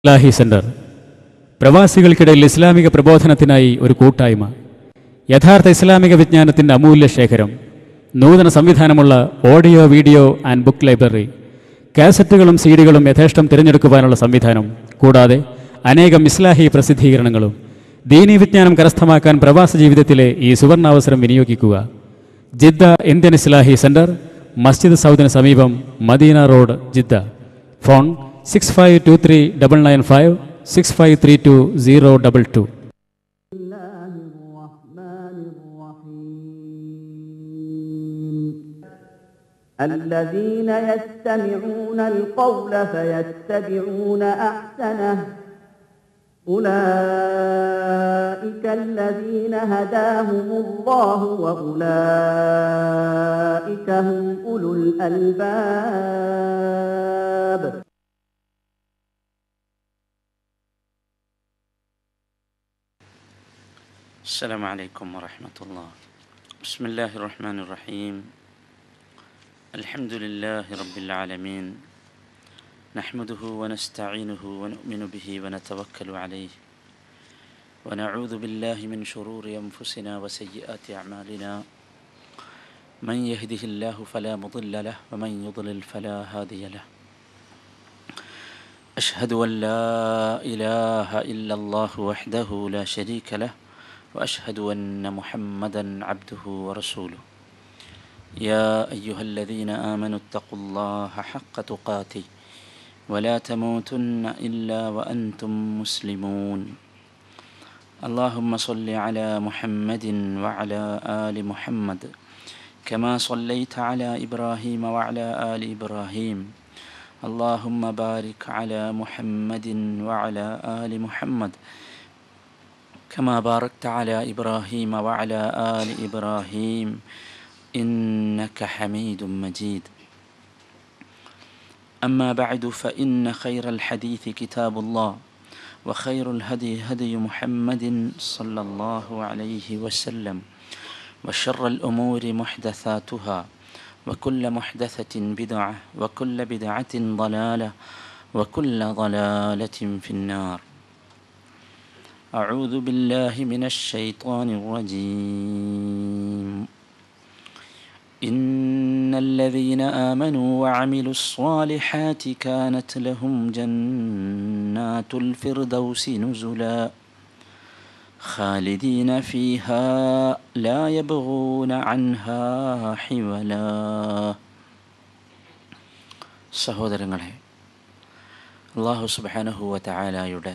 ഇസ്ലാഹി centre പ്രവാസികൾക്കിടയിൽ ഇസ്ലാമിക പ്രബോധനത്തിനായി ഒരു കൂട്ടായ്മ യഥാർത്ഥ ഇസ്ലാമിക വിജ്ഞാനത്തിൻ്റെ അമൂല്യ ശേഖരം നൂതന സംവിധാനമുള്ള audio video and book library കാസറ്റുകളും സീഡികളും യഥേഷ്ടം തിരഞ്ഞെടുക്കുവാനുള്ള സംവിധാനം കൂടാതെ അനേകം ഇസ്ലാഹി പ്രസിദ്ധീകരണങ്ങളും ദീനീ വിജ്ഞാനം കരസ്ഥമാക്കാൻ പ്രവാസ ജീവിതത്തിലെ ഈ സുവർണാവസരം വിനിയോഗിക്കുക ജിദ്ദ ഇന്ത്യൻ ഇസ്ലാഹി സെന്റർ മസ്ജിദ് സൗദിന് സമീപം Medina road Jeddah phone six five two three double nine five six five three two zero double two الله الرحمن الرحيم الذين يستمعون القول فيتبعون أحسنه أولئك الذين هداهم الله وأولئك هم أولو الألباب السلام عليكم ورحمة الله بسم الله الرحمن الرحيم الحمد لله رب العالمين نحمده ونستعينه ونؤمن به ونتوكل عليه ونعوذ بالله من شرور أنفسنا وسيئات أعمالنا من يهده الله فلا مضل له ومن يضلل فلا هادي له أشهد أن لا إله إلا الله وحده لا شريك له وأشهد أن محمدا عبده ورسوله يا أيها الذين آمنوا اتقوا الله حق تقاته ولا تموتن إلا وأنتم مسلمون اللهم صل على محمد وعلى آل محمد كما صليت على إبراهيم وعلى آل إبراهيم اللهم بارك على محمد وعلى آل محمد كما باركت على إبراهيم وعلى آل إبراهيم إنك حميد مجيد أما بعد فإن خير الحديث كتاب الله وخير الهدي هدي محمد صلى الله عليه وسلم وشر الأمور محدثاتها وكل محدثة بدعة وكل بدعة ضلالة وكل ضلالة في النار أعوذ بالله من الشيطان الرجيم إن الذين آمنوا وعملوا الصالحات كانت لهم جنات الفردوس نزلا خالدين فيها لا يبغون عنها حولا സഹോദരങ്ങളെ അള്ളാഹു സുബാനഹുവ തആലായുടെ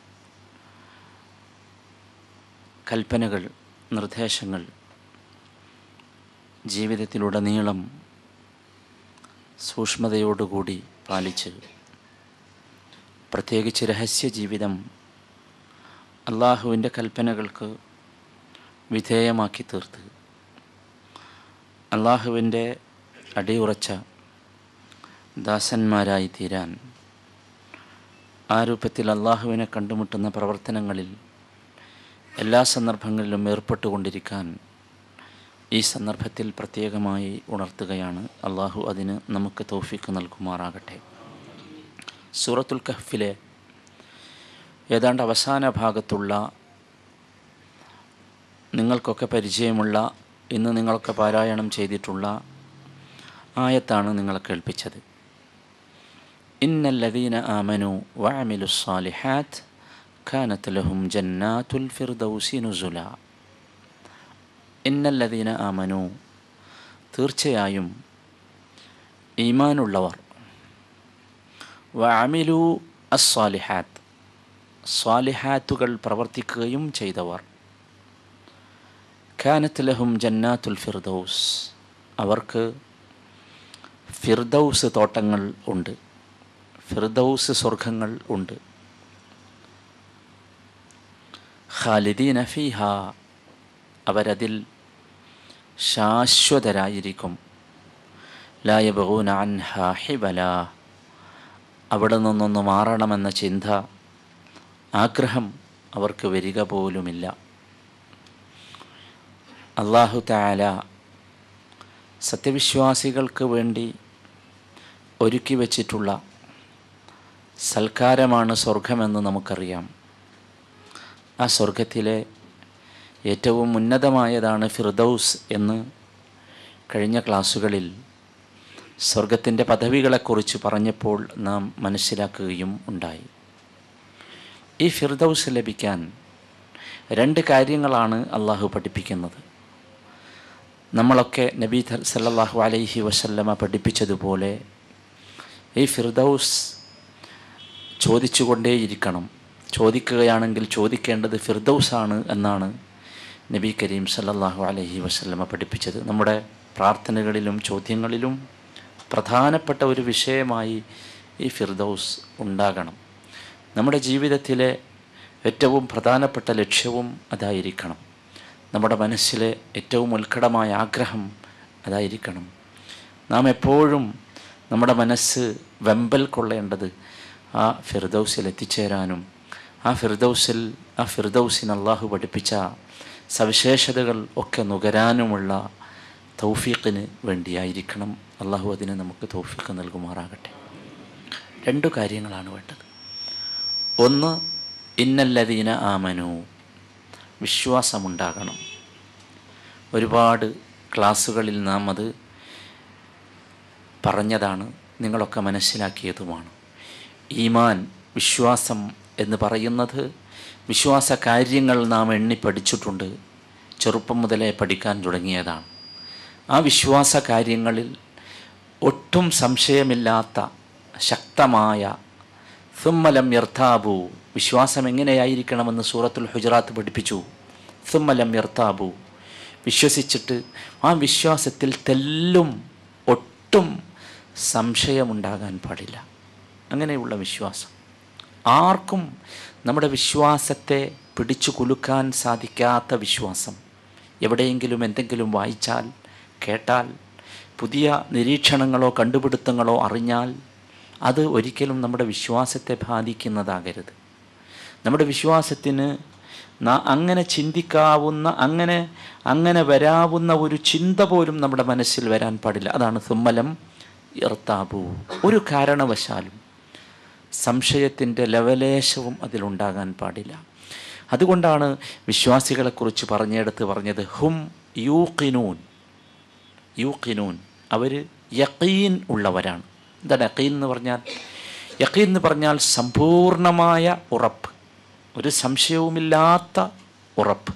കൽപ്പനകൾ നിർദ്ദേശങ്ങൾ ജീവിതത്തിലുടനീളം സൂക്ഷ്മതയോടുകൂടി പാലിച്ച് പ്രത്യേകിച്ച് രഹസ്യ ജീവിതം അള്ളാഹുവിൻ്റെ കൽപ്പനകൾക്ക് വിധേയമാക്കി തീർത്ത് അള്ളാഹുവിൻ്റെ അടിയുറച്ച ദാസന്മാരായി തീരാൻ ആ രൂപത്തിൽ അള്ളാഹുവിനെ കണ്ടുമുട്ടുന്ന പ്രവർത്തനങ്ങളിൽ എല്ലാ സന്ദർഭങ്ങളിലും ഏർപ്പെട്ടുകൊണ്ടിരിക്കാൻ ഈ സന്ദർഭത്തിൽ പ്രത്യേകമായി ഉണർത്തുകയാണ് അള്ളാഹു അതിന് നമുക്ക് തൗഫീക്ക് നൽകുമാറാകട്ടെ സൂറത്തുൽ കഹ്ഫിലെ ഏതാണ്ട് അവസാന ഭാഗത്തുള്ള നിങ്ങൾക്കൊക്കെ പരിചയമുള്ള ഇന്ന് നിങ്ങളൊക്കെ പാരായണം ചെയ്തിട്ടുള്ള ആയത്താണ് നിങ്ങളെ കേൾപ്പിച്ചത് ഇന്നല്ലദീന ആമനു വഅമിലു സ്സാലിഹാത്ത് കാനത്ത് ലഹും ജന്നാത്തുൽ ഫിർദൗസി നുസുല ഇന്നല്ലദീന ആമനു തീർച്ചയായും ഈമാനുള്ളവർ വഅമിലു അസ്സാലിഹാത്ത് സ്വാലിഹാത്തുകൾ പ്രവർത്തിക്കുകയും ചെയ്തവർ കാനത്ത് ലഹും ജന്നാത്തുൽ ഫിർദൗസ് അവർക്ക് ഫിർദൗസ് തോട്ടങ്ങൾ ഉണ്ട് ഫിർദൗസ് സ്വർഗങ്ങൾ ഉണ്ട് ഖാലിദീന ഫീഹ അവരതിൽ ശാശ്വതരായിരിക്കും ലായബൂന അൻഹ ഹിബല അവിടെ നിന്നൊന്ന് മാറണമെന്ന ചിന്ത ആഗ്രഹം അവർക്ക് വരിക പോലുമില്ല അള്ളാഹു താല സത്യവിശ്വാസികൾക്ക് വേണ്ടി ഒരുക്കി വച്ചിട്ടുള്ള സൽക്കാരമാണ് സ്വർഗമെന്ന് നമുക്കറിയാം ആ സ്വർഗത്തിലെ ഏറ്റവും ഉന്നതമായതാണ് ഫിർദൌസ് എന്ന് കഴിഞ്ഞ ക്ലാസ്സുകളിൽ സ്വർഗത്തിൻ്റെ പദവികളെക്കുറിച്ച് പറഞ്ഞപ്പോൾ നാം മനസ്സിലാക്കുകയും ഉണ്ടായി ഈ ഫിർദൌസ് ലഭിക്കാൻ രണ്ട് കാര്യങ്ങളാണ് അള്ളാഹു പഠിപ്പിക്കുന്നത് നമ്മളൊക്കെ നബി ത- സല്ലല്ലാഹു അലൈഹി വസല്ലമ പഠിപ്പിച്ചതുപോലെ ഈ ഫിർദൌസ് ചോദിച്ചുകൊണ്ടേയിരിക്കണം ചോദിക്കുകയാണെങ്കിൽ ചോദിക്കേണ്ടത് ഫിർദൌസാണ് എന്നാണ് നബി കരീം സല്ലല്ലാഹു അലൈഹി വസല്ലമ പഠിപ്പിച്ചത് നമ്മുടെ പ്രാർത്ഥനകളിലും ചോദ്യങ്ങളിലും പ്രധാനപ്പെട്ട ഒരു വിഷയമായി ഈ ഫിർദൌസ് ഉണ്ടാകണം നമ്മുടെ ജീവിതത്തിലെ ഏറ്റവും പ്രധാനപ്പെട്ട ലക്ഷ്യവും അതായിരിക്കണം നമ്മുടെ മനസ്സിലെ ഏറ്റവും ഉത്കടമായ ആഗ്രഹം അതായിരിക്കണം നാം എപ്പോഴും നമ്മുടെ മനസ്സ് വെമ്പൽ കൊള്ളേണ്ടത് ആ ഫിർദൌസിൽ എത്തിച്ചേരാനും ആ ഫിർദൌസിൽ ആ ഫിർദൌസിന് അള്ളാഹു പഠിപ്പിച്ച സവിശേഷതകൾ ഒക്കെ നുകരാനുമുള്ള തൗഫീഖിന് വേണ്ടിയായിരിക്കണം അള്ളാഹു അതിന് നമുക്ക് തൗഫീഖ് നൽകുമാറാകട്ടെ രണ്ടു കാര്യങ്ങളാണ് വേണ്ടത് ഒന്ന് ഇന്നല്ലതീന ആമനു വിശ്വാസമുണ്ടാകണം ഒരുപാട് ക്ലാസ്സുകളിൽ നാം അത് പറഞ്ഞതാണ് നിങ്ങളൊക്കെ മനസ്സിലാക്കിയതുമാണ് ഈമാൻ വിശ്വാസം എന്ന് പറയുന്നത് വിശ്വാസ കാര്യങ്ങൾ നാം എണ്ണി പഠിച്ചിട്ടുണ്ട് ചെറുപ്പം മുതലേ പഠിക്കാൻ തുടങ്ങിയതാണ് ആ വിശ്വാസ കാര്യങ്ങളിൽ ഒട്ടും സംശയമില്ലാത്ത ശക്തമായ സുമ്മലം യർത്താബു വിശ്വാസം എങ്ങനെയായിരിക്കണമെന്ന് സൂറത്തുൽ ഹുജറാത്ത് പഠിപ്പിച്ചു സുമ്മലം യർത്താബു വിശ്വസിച്ചിട്ട് ആ വിശ്വാസത്തിൽ തെല്ലും ഒട്ടും സംശയമുണ്ടാകാൻ പാടില്ല അങ്ങനെയുള്ള വിശ്വാസം ആർക്കും നമ്മുടെ വിശ്വാസത്തെ പിടിച്ചു കുലുക്കാൻ സാധിക്കാത്ത വിശ്വാസം എവിടെയെങ്കിലും എന്തെങ്കിലും വായിച്ചാൽ കേട്ടാൽ പുതിയ നിരീക്ഷണങ്ങളോ കണ്ടുപിടുത്തങ്ങളോ അറിഞ്ഞാൽ അത് ഒരിക്കലും നമ്മുടെ വിശ്വാസത്തെ ബാധിക്കുന്നതാകരുത് നമ്മുടെ വിശ്വാസത്തിന് ന- അങ്ങനെ ചിന്തിക്കാവുന്ന അങ്ങനെ അങ്ങനെ വരാവുന്ന ഒരു ചിന്ത പോലും നമ്മുടെ മനസ്സിൽ വരാൻ പാടില്ല അതാണ് സുമ്മലം ഇർത്താബു ഒരു കാരണവശാലും സംശയത്തിൻ്റെ ലവലേശവും അതിലുണ്ടാകാൻ പാടില്ല അതുകൊണ്ടാണ് വിശ്വാസികളെക്കുറിച്ച് പറഞ്ഞെടുത്ത് പറഞ്ഞത് ഹും യൂക്കിനൂൻ യൂക്കിനൂൻ അവർ യക്കീൻ ഉള്ളവരാണ് എന്താണ് യക്കീൻ എന്ന് പറഞ്ഞാൽ യക്കീൻ എന്ന് പറഞ്ഞാൽ സമ്പൂർണമായ ഉറപ്പ് ഒരു സംശയവുമില്ലാത്ത ഉറപ്പ്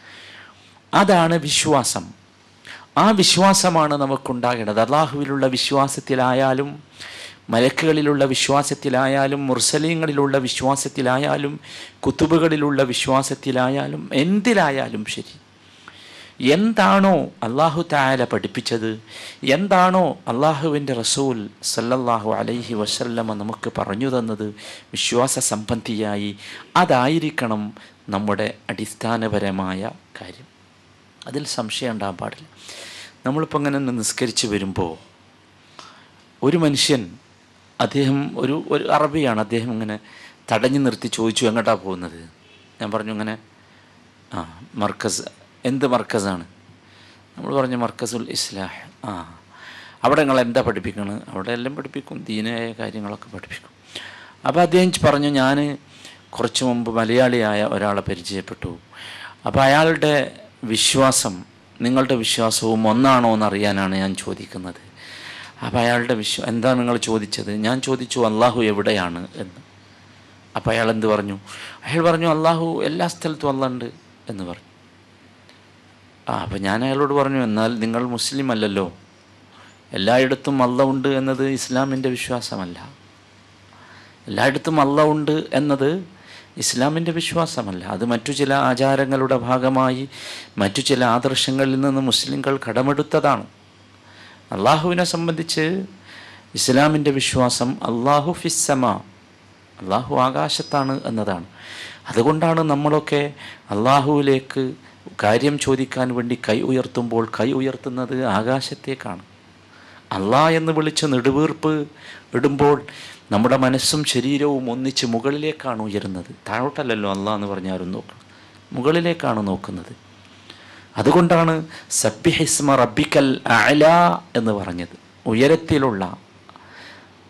അതാണ് വിശ്വാസം ആ വിശ്വാസമാണ് നമുക്കുണ്ടാകേണ്ടത് അള്ളാഹുവിലുള്ള വിശ്വാസത്തിലായാലും മലക്കുകളിലുള്ള വിശ്വാസത്തിലായാലും മുർസലീങ്ങളിലുള്ള വിശ്വാസത്തിലായാലും കുത്തുബുകളിലുള്ള വിശ്വാസത്തിലായാലും എന്തിലായാലും ശരി എന്താണോ അള്ളാഹു തായാല പഠിപ്പിച്ചത് എന്താണോ അള്ളാഹുവിൻ്റെ റസൂൽ സല്ലല്ലാഹു അലൈഹി വസല്ലമ നമുക്ക് പറഞ്ഞു തന്നത് വിശ്വാസ സംബന്ധിയായി അതായിരിക്കണം നമ്മുടെ അടിസ്ഥാനപരമായ കാര്യം അതിൽ സംശയം ഉണ്ടാകാൻ പാടില്ല നമ്മളിപ്പോൾ ഇങ്ങനെ ഒന്ന് നിസ്കരിച്ച് വരുമ്പോൾ ഒരു മനുഷ്യൻ അദ്ദേഹം ഒരു ഒരു അറബിയാണ് അദ്ദേഹം ഇങ്ങനെ തടഞ്ഞു നിർത്തി ചോദിച്ചു എങ്ങോട്ടാണ് പോകുന്നത് ഞാൻ പറഞ്ഞു ഇങ്ങനെ ആ മർക്കസ് എന്ത് മർക്കസാണ് നമ്മൾ പറഞ്ഞു മർക്കസുൽ ഇസ്ലാഹ് ആ അവിടെ നിങ്ങൾ എന്താ പഠിപ്പിക്കണത് അവിടെ എല്ലാം പഠിപ്പിക്കും ദീനായ കാര്യങ്ങളൊക്കെ പഠിപ്പിക്കും അപ്പോൾ അദ്ദേഹം പറഞ്ഞു ഞാൻ കുറച്ച് മുമ്പ് മലയാളിയായ ഒരാളെ പരിചയപ്പെട്ടു അപ്പോൾ അയാളുടെ വിശ്വാസം നിങ്ങളുടെ വിശ്വാസവും ഒന്നാണോ എന്നറിയാനാണ് ഞാൻ ചോദിക്കുന്നത് അപ്പോൾ അയാളുടെ വിശ്വ എന്താ നിങ്ങൾ ചോദിച്ചത് ഞാൻ ചോദിച്ചു അള്ളാഹു എവിടെയാണ് എന്ന് അപ്പോൾ അയാൾ എന്ത് പറഞ്ഞു അയാൾ പറഞ്ഞു അള്ളാഹു എല്ലാ സ്ഥലത്തും അള്ളുണ്ട് എന്ന് പറഞ്ഞു ആ അപ്പം ഞാൻ അയാളോട് പറഞ്ഞു എന്നാൽ നിങ്ങൾ മുസ്ലിം അല്ലല്ലോ എല്ലായിടത്തും അള്ള ഉണ്ട് എന്നത് ഇസ്ലാമിൻ്റെ വിശ്വാസമല്ല എല്ലായിടത്തും അള്ള ഉണ്ട് എന്നത് ഇസ്ലാമിൻ്റെ വിശ്വാസമല്ല അത് മറ്റു ചില ആചാരങ്ങളുടെ ഭാഗമായി മറ്റു ചില ആദർശങ്ങളിൽ നിന്ന് മുസ്ലിങ്ങൾ കടമെടുത്തതാണ് അള്ളാഹുവിനെ സംബന്ധിച്ച് ഇസ്ലാമിൻ്റെ വിശ്വാസം അള്ളാഹു ഫിസ്സമ അള്ളാഹു ആകാശത്താണ് എന്നതാണ് അതുകൊണ്ടാണ് നമ്മളൊക്കെ അള്ളാഹുവിലേക്ക് കാര്യം ചോദിക്കാൻ വേണ്ടി കൈ ഉയർത്തുമ്പോൾ കൈ ഉയർത്തുന്നത് ആകാശത്തേക്കാണ് അള്ളാ എന്ന് വിളിച്ച് നെടുവീർപ്പ് ഇടുമ്പോൾ നമ്മുടെ മനസ്സും ശരീരവും ഒന്നിച്ച് മുകളിലേക്കാണ് ഉയരുന്നത് താഴോട്ടല്ലല്ലോ അള്ളാ എന്ന് പറഞ്ഞാലും നോക്കണം മുകളിലേക്കാണ് നോക്കുന്നത് അതുകൊണ്ടാണ് സബ്ബിഹിസ്മ റബ്ബിക്കൽ അല എന്ന് പറഞ്ഞത് ഉയരത്തിലുള്ള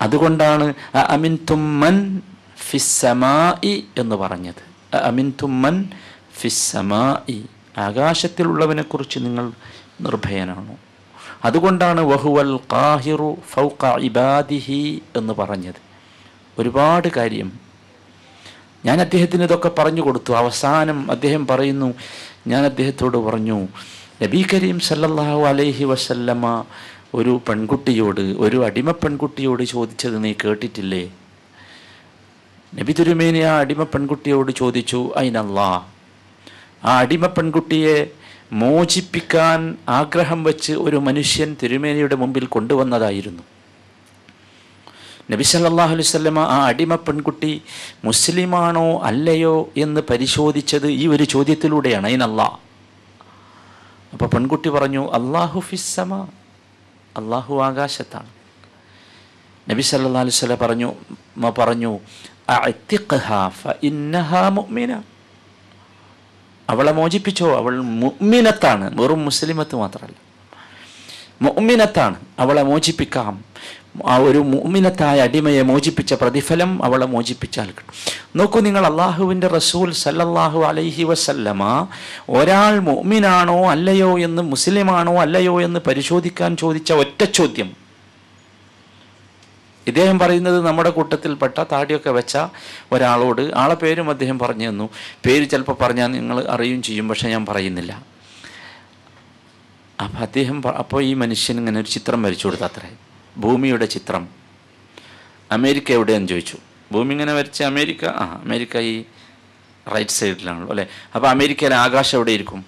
അതുകൊണ്ടാണ് അമിൻ തുമ്മൻ ഫിസ്സമായി എന്ന് പറഞ്ഞത് അമിൻ തുമ്മൻ ഫിസ്സമായി ആകാശത്തിലുള്ളവനെ കുറിച്ച് നിങ്ങൾ നിർഭയനാണോ അതുകൊണ്ടാണ് വഹുവൽ ഖാഹിറു ഫൗഖ ഇബാദിഹി എന്ന് പറഞ്ഞത് ഒരുപാട് കാര്യം ഞാൻ അദ്ദേഹത്തിന് ഇതൊക്കെ പറഞ്ഞു കൊടുത്തു അവസാനം അദ്ദേഹം പറയുന്നു ഞാൻ അദ്ദേഹത്തോട് പറഞ്ഞു നബി കരീം സല്ലല്ലാഹു അലൈഹി വസല്ലമ ഒരു പെൺകുട്ടിയോട് ഒരു അടിമ പെൺകുട്ടിയോട് ചോദിച്ചത് നീ കേട്ടിട്ടില്ലേ നബി തിരുമേനി ആ അടിമ പെൺകുട്ടിയോട് ചോദിച്ചു അയിനല്ലാ ആ അടിമ പെൺകുട്ടിയെ മോചിപ്പിക്കാൻ ആഗ്രഹം വെച്ച് ഒരു മനുഷ്യൻ തിരുമേനിയുടെ മുമ്പിൽ കൊണ്ടുവന്നതായിരുന്നു നബി സല്ലല്ലാഹു അലൈഹി വസല്ലമ ആ അടിമ പെൺകുട്ടി മുസ്ലിമാണോ അല്ലയോ എന്ന് പരിശോധിച്ചത് ഈ ഒരു ചോദ്യത്തിലൂടെയാണ് അതിനല്ല അപ്പോൾ പെൺകുട്ടി പറഞ്ഞു അള്ളാഹു ഫിസ്സമ അള്ളാഹു ആകാശത്താണ് നബി സല്ലല്ലാഹു അലൈഹി വസല്ലം പറഞ്ഞു മ പറഞ്ഞു അഅ്തിഖ്ഹാ ഫഇന്നഹാ മുഅ്മിന അവളെ മോചിപ്പിച്ചോ അവൾ മുഅ്മിനത്താണ് വെറും മുസ്ലിമത്ത് മാത്രമല്ല മുഅ്മിനത്താണ് അവളെ മോചിപ്പിക്കാം ആ ഒരു മുഅ്മിനത്തായ അടിമയെ മോചിപ്പിച്ച പ്രതിഫലം അവളെ മോചിപ്പിച്ചാൽ കിട്ടും നോക്കൂ നിങ്ങൾ അള്ളാഹുവിൻ്റെ റസൂൽ സല്ലല്ലാഹു അലൈഹി വസല്ലമ ഒരാൾ മുഅ്മിനാണോ അല്ലയോ എന്ന് മുസ്ലിമാണോ അല്ലയോ എന്ന് പരിശോധിക്കാൻ ചോദിച്ച ഒറ്റ ചോദ്യം ഇദ്ദേഹം പറയുന്നത് നമ്മുടെ കൂട്ടത്തിൽപ്പെട്ട താടിയൊക്കെ വെച്ച ഒരാളോട് ആളെ പേരും അദ്ദേഹം പറഞ്ഞു തന്നു പേര് ചിലപ്പോൾ പറഞ്ഞാൽ നിങ്ങൾ അറിയും ചെയ്യും പക്ഷെ ഞാൻ പറയുന്നില്ല അപ്പം അദ്ദേഹം പ- അപ്പോൾ ഈ മനുഷ്യൻ ഇങ്ങനെ ഒരു ചിത്രം വരച്ചു കൊടുത്തു അത്രേ ഭൂമിയുടെ ചിത്രം അമേരിക്ക എവിടെയെന്ന് ചോദിച്ചു ഭൂമി ഇങ്ങനെ വരച്ച അമേരിക്ക ആ അമേരിക്ക ഈ റൈറ്റ് സൈഡിലാണല്ലോ അല്ലേ അപ്പോൾ അമേരിക്കയിലെ ആകാശം എവിടെ ഇരിക്കും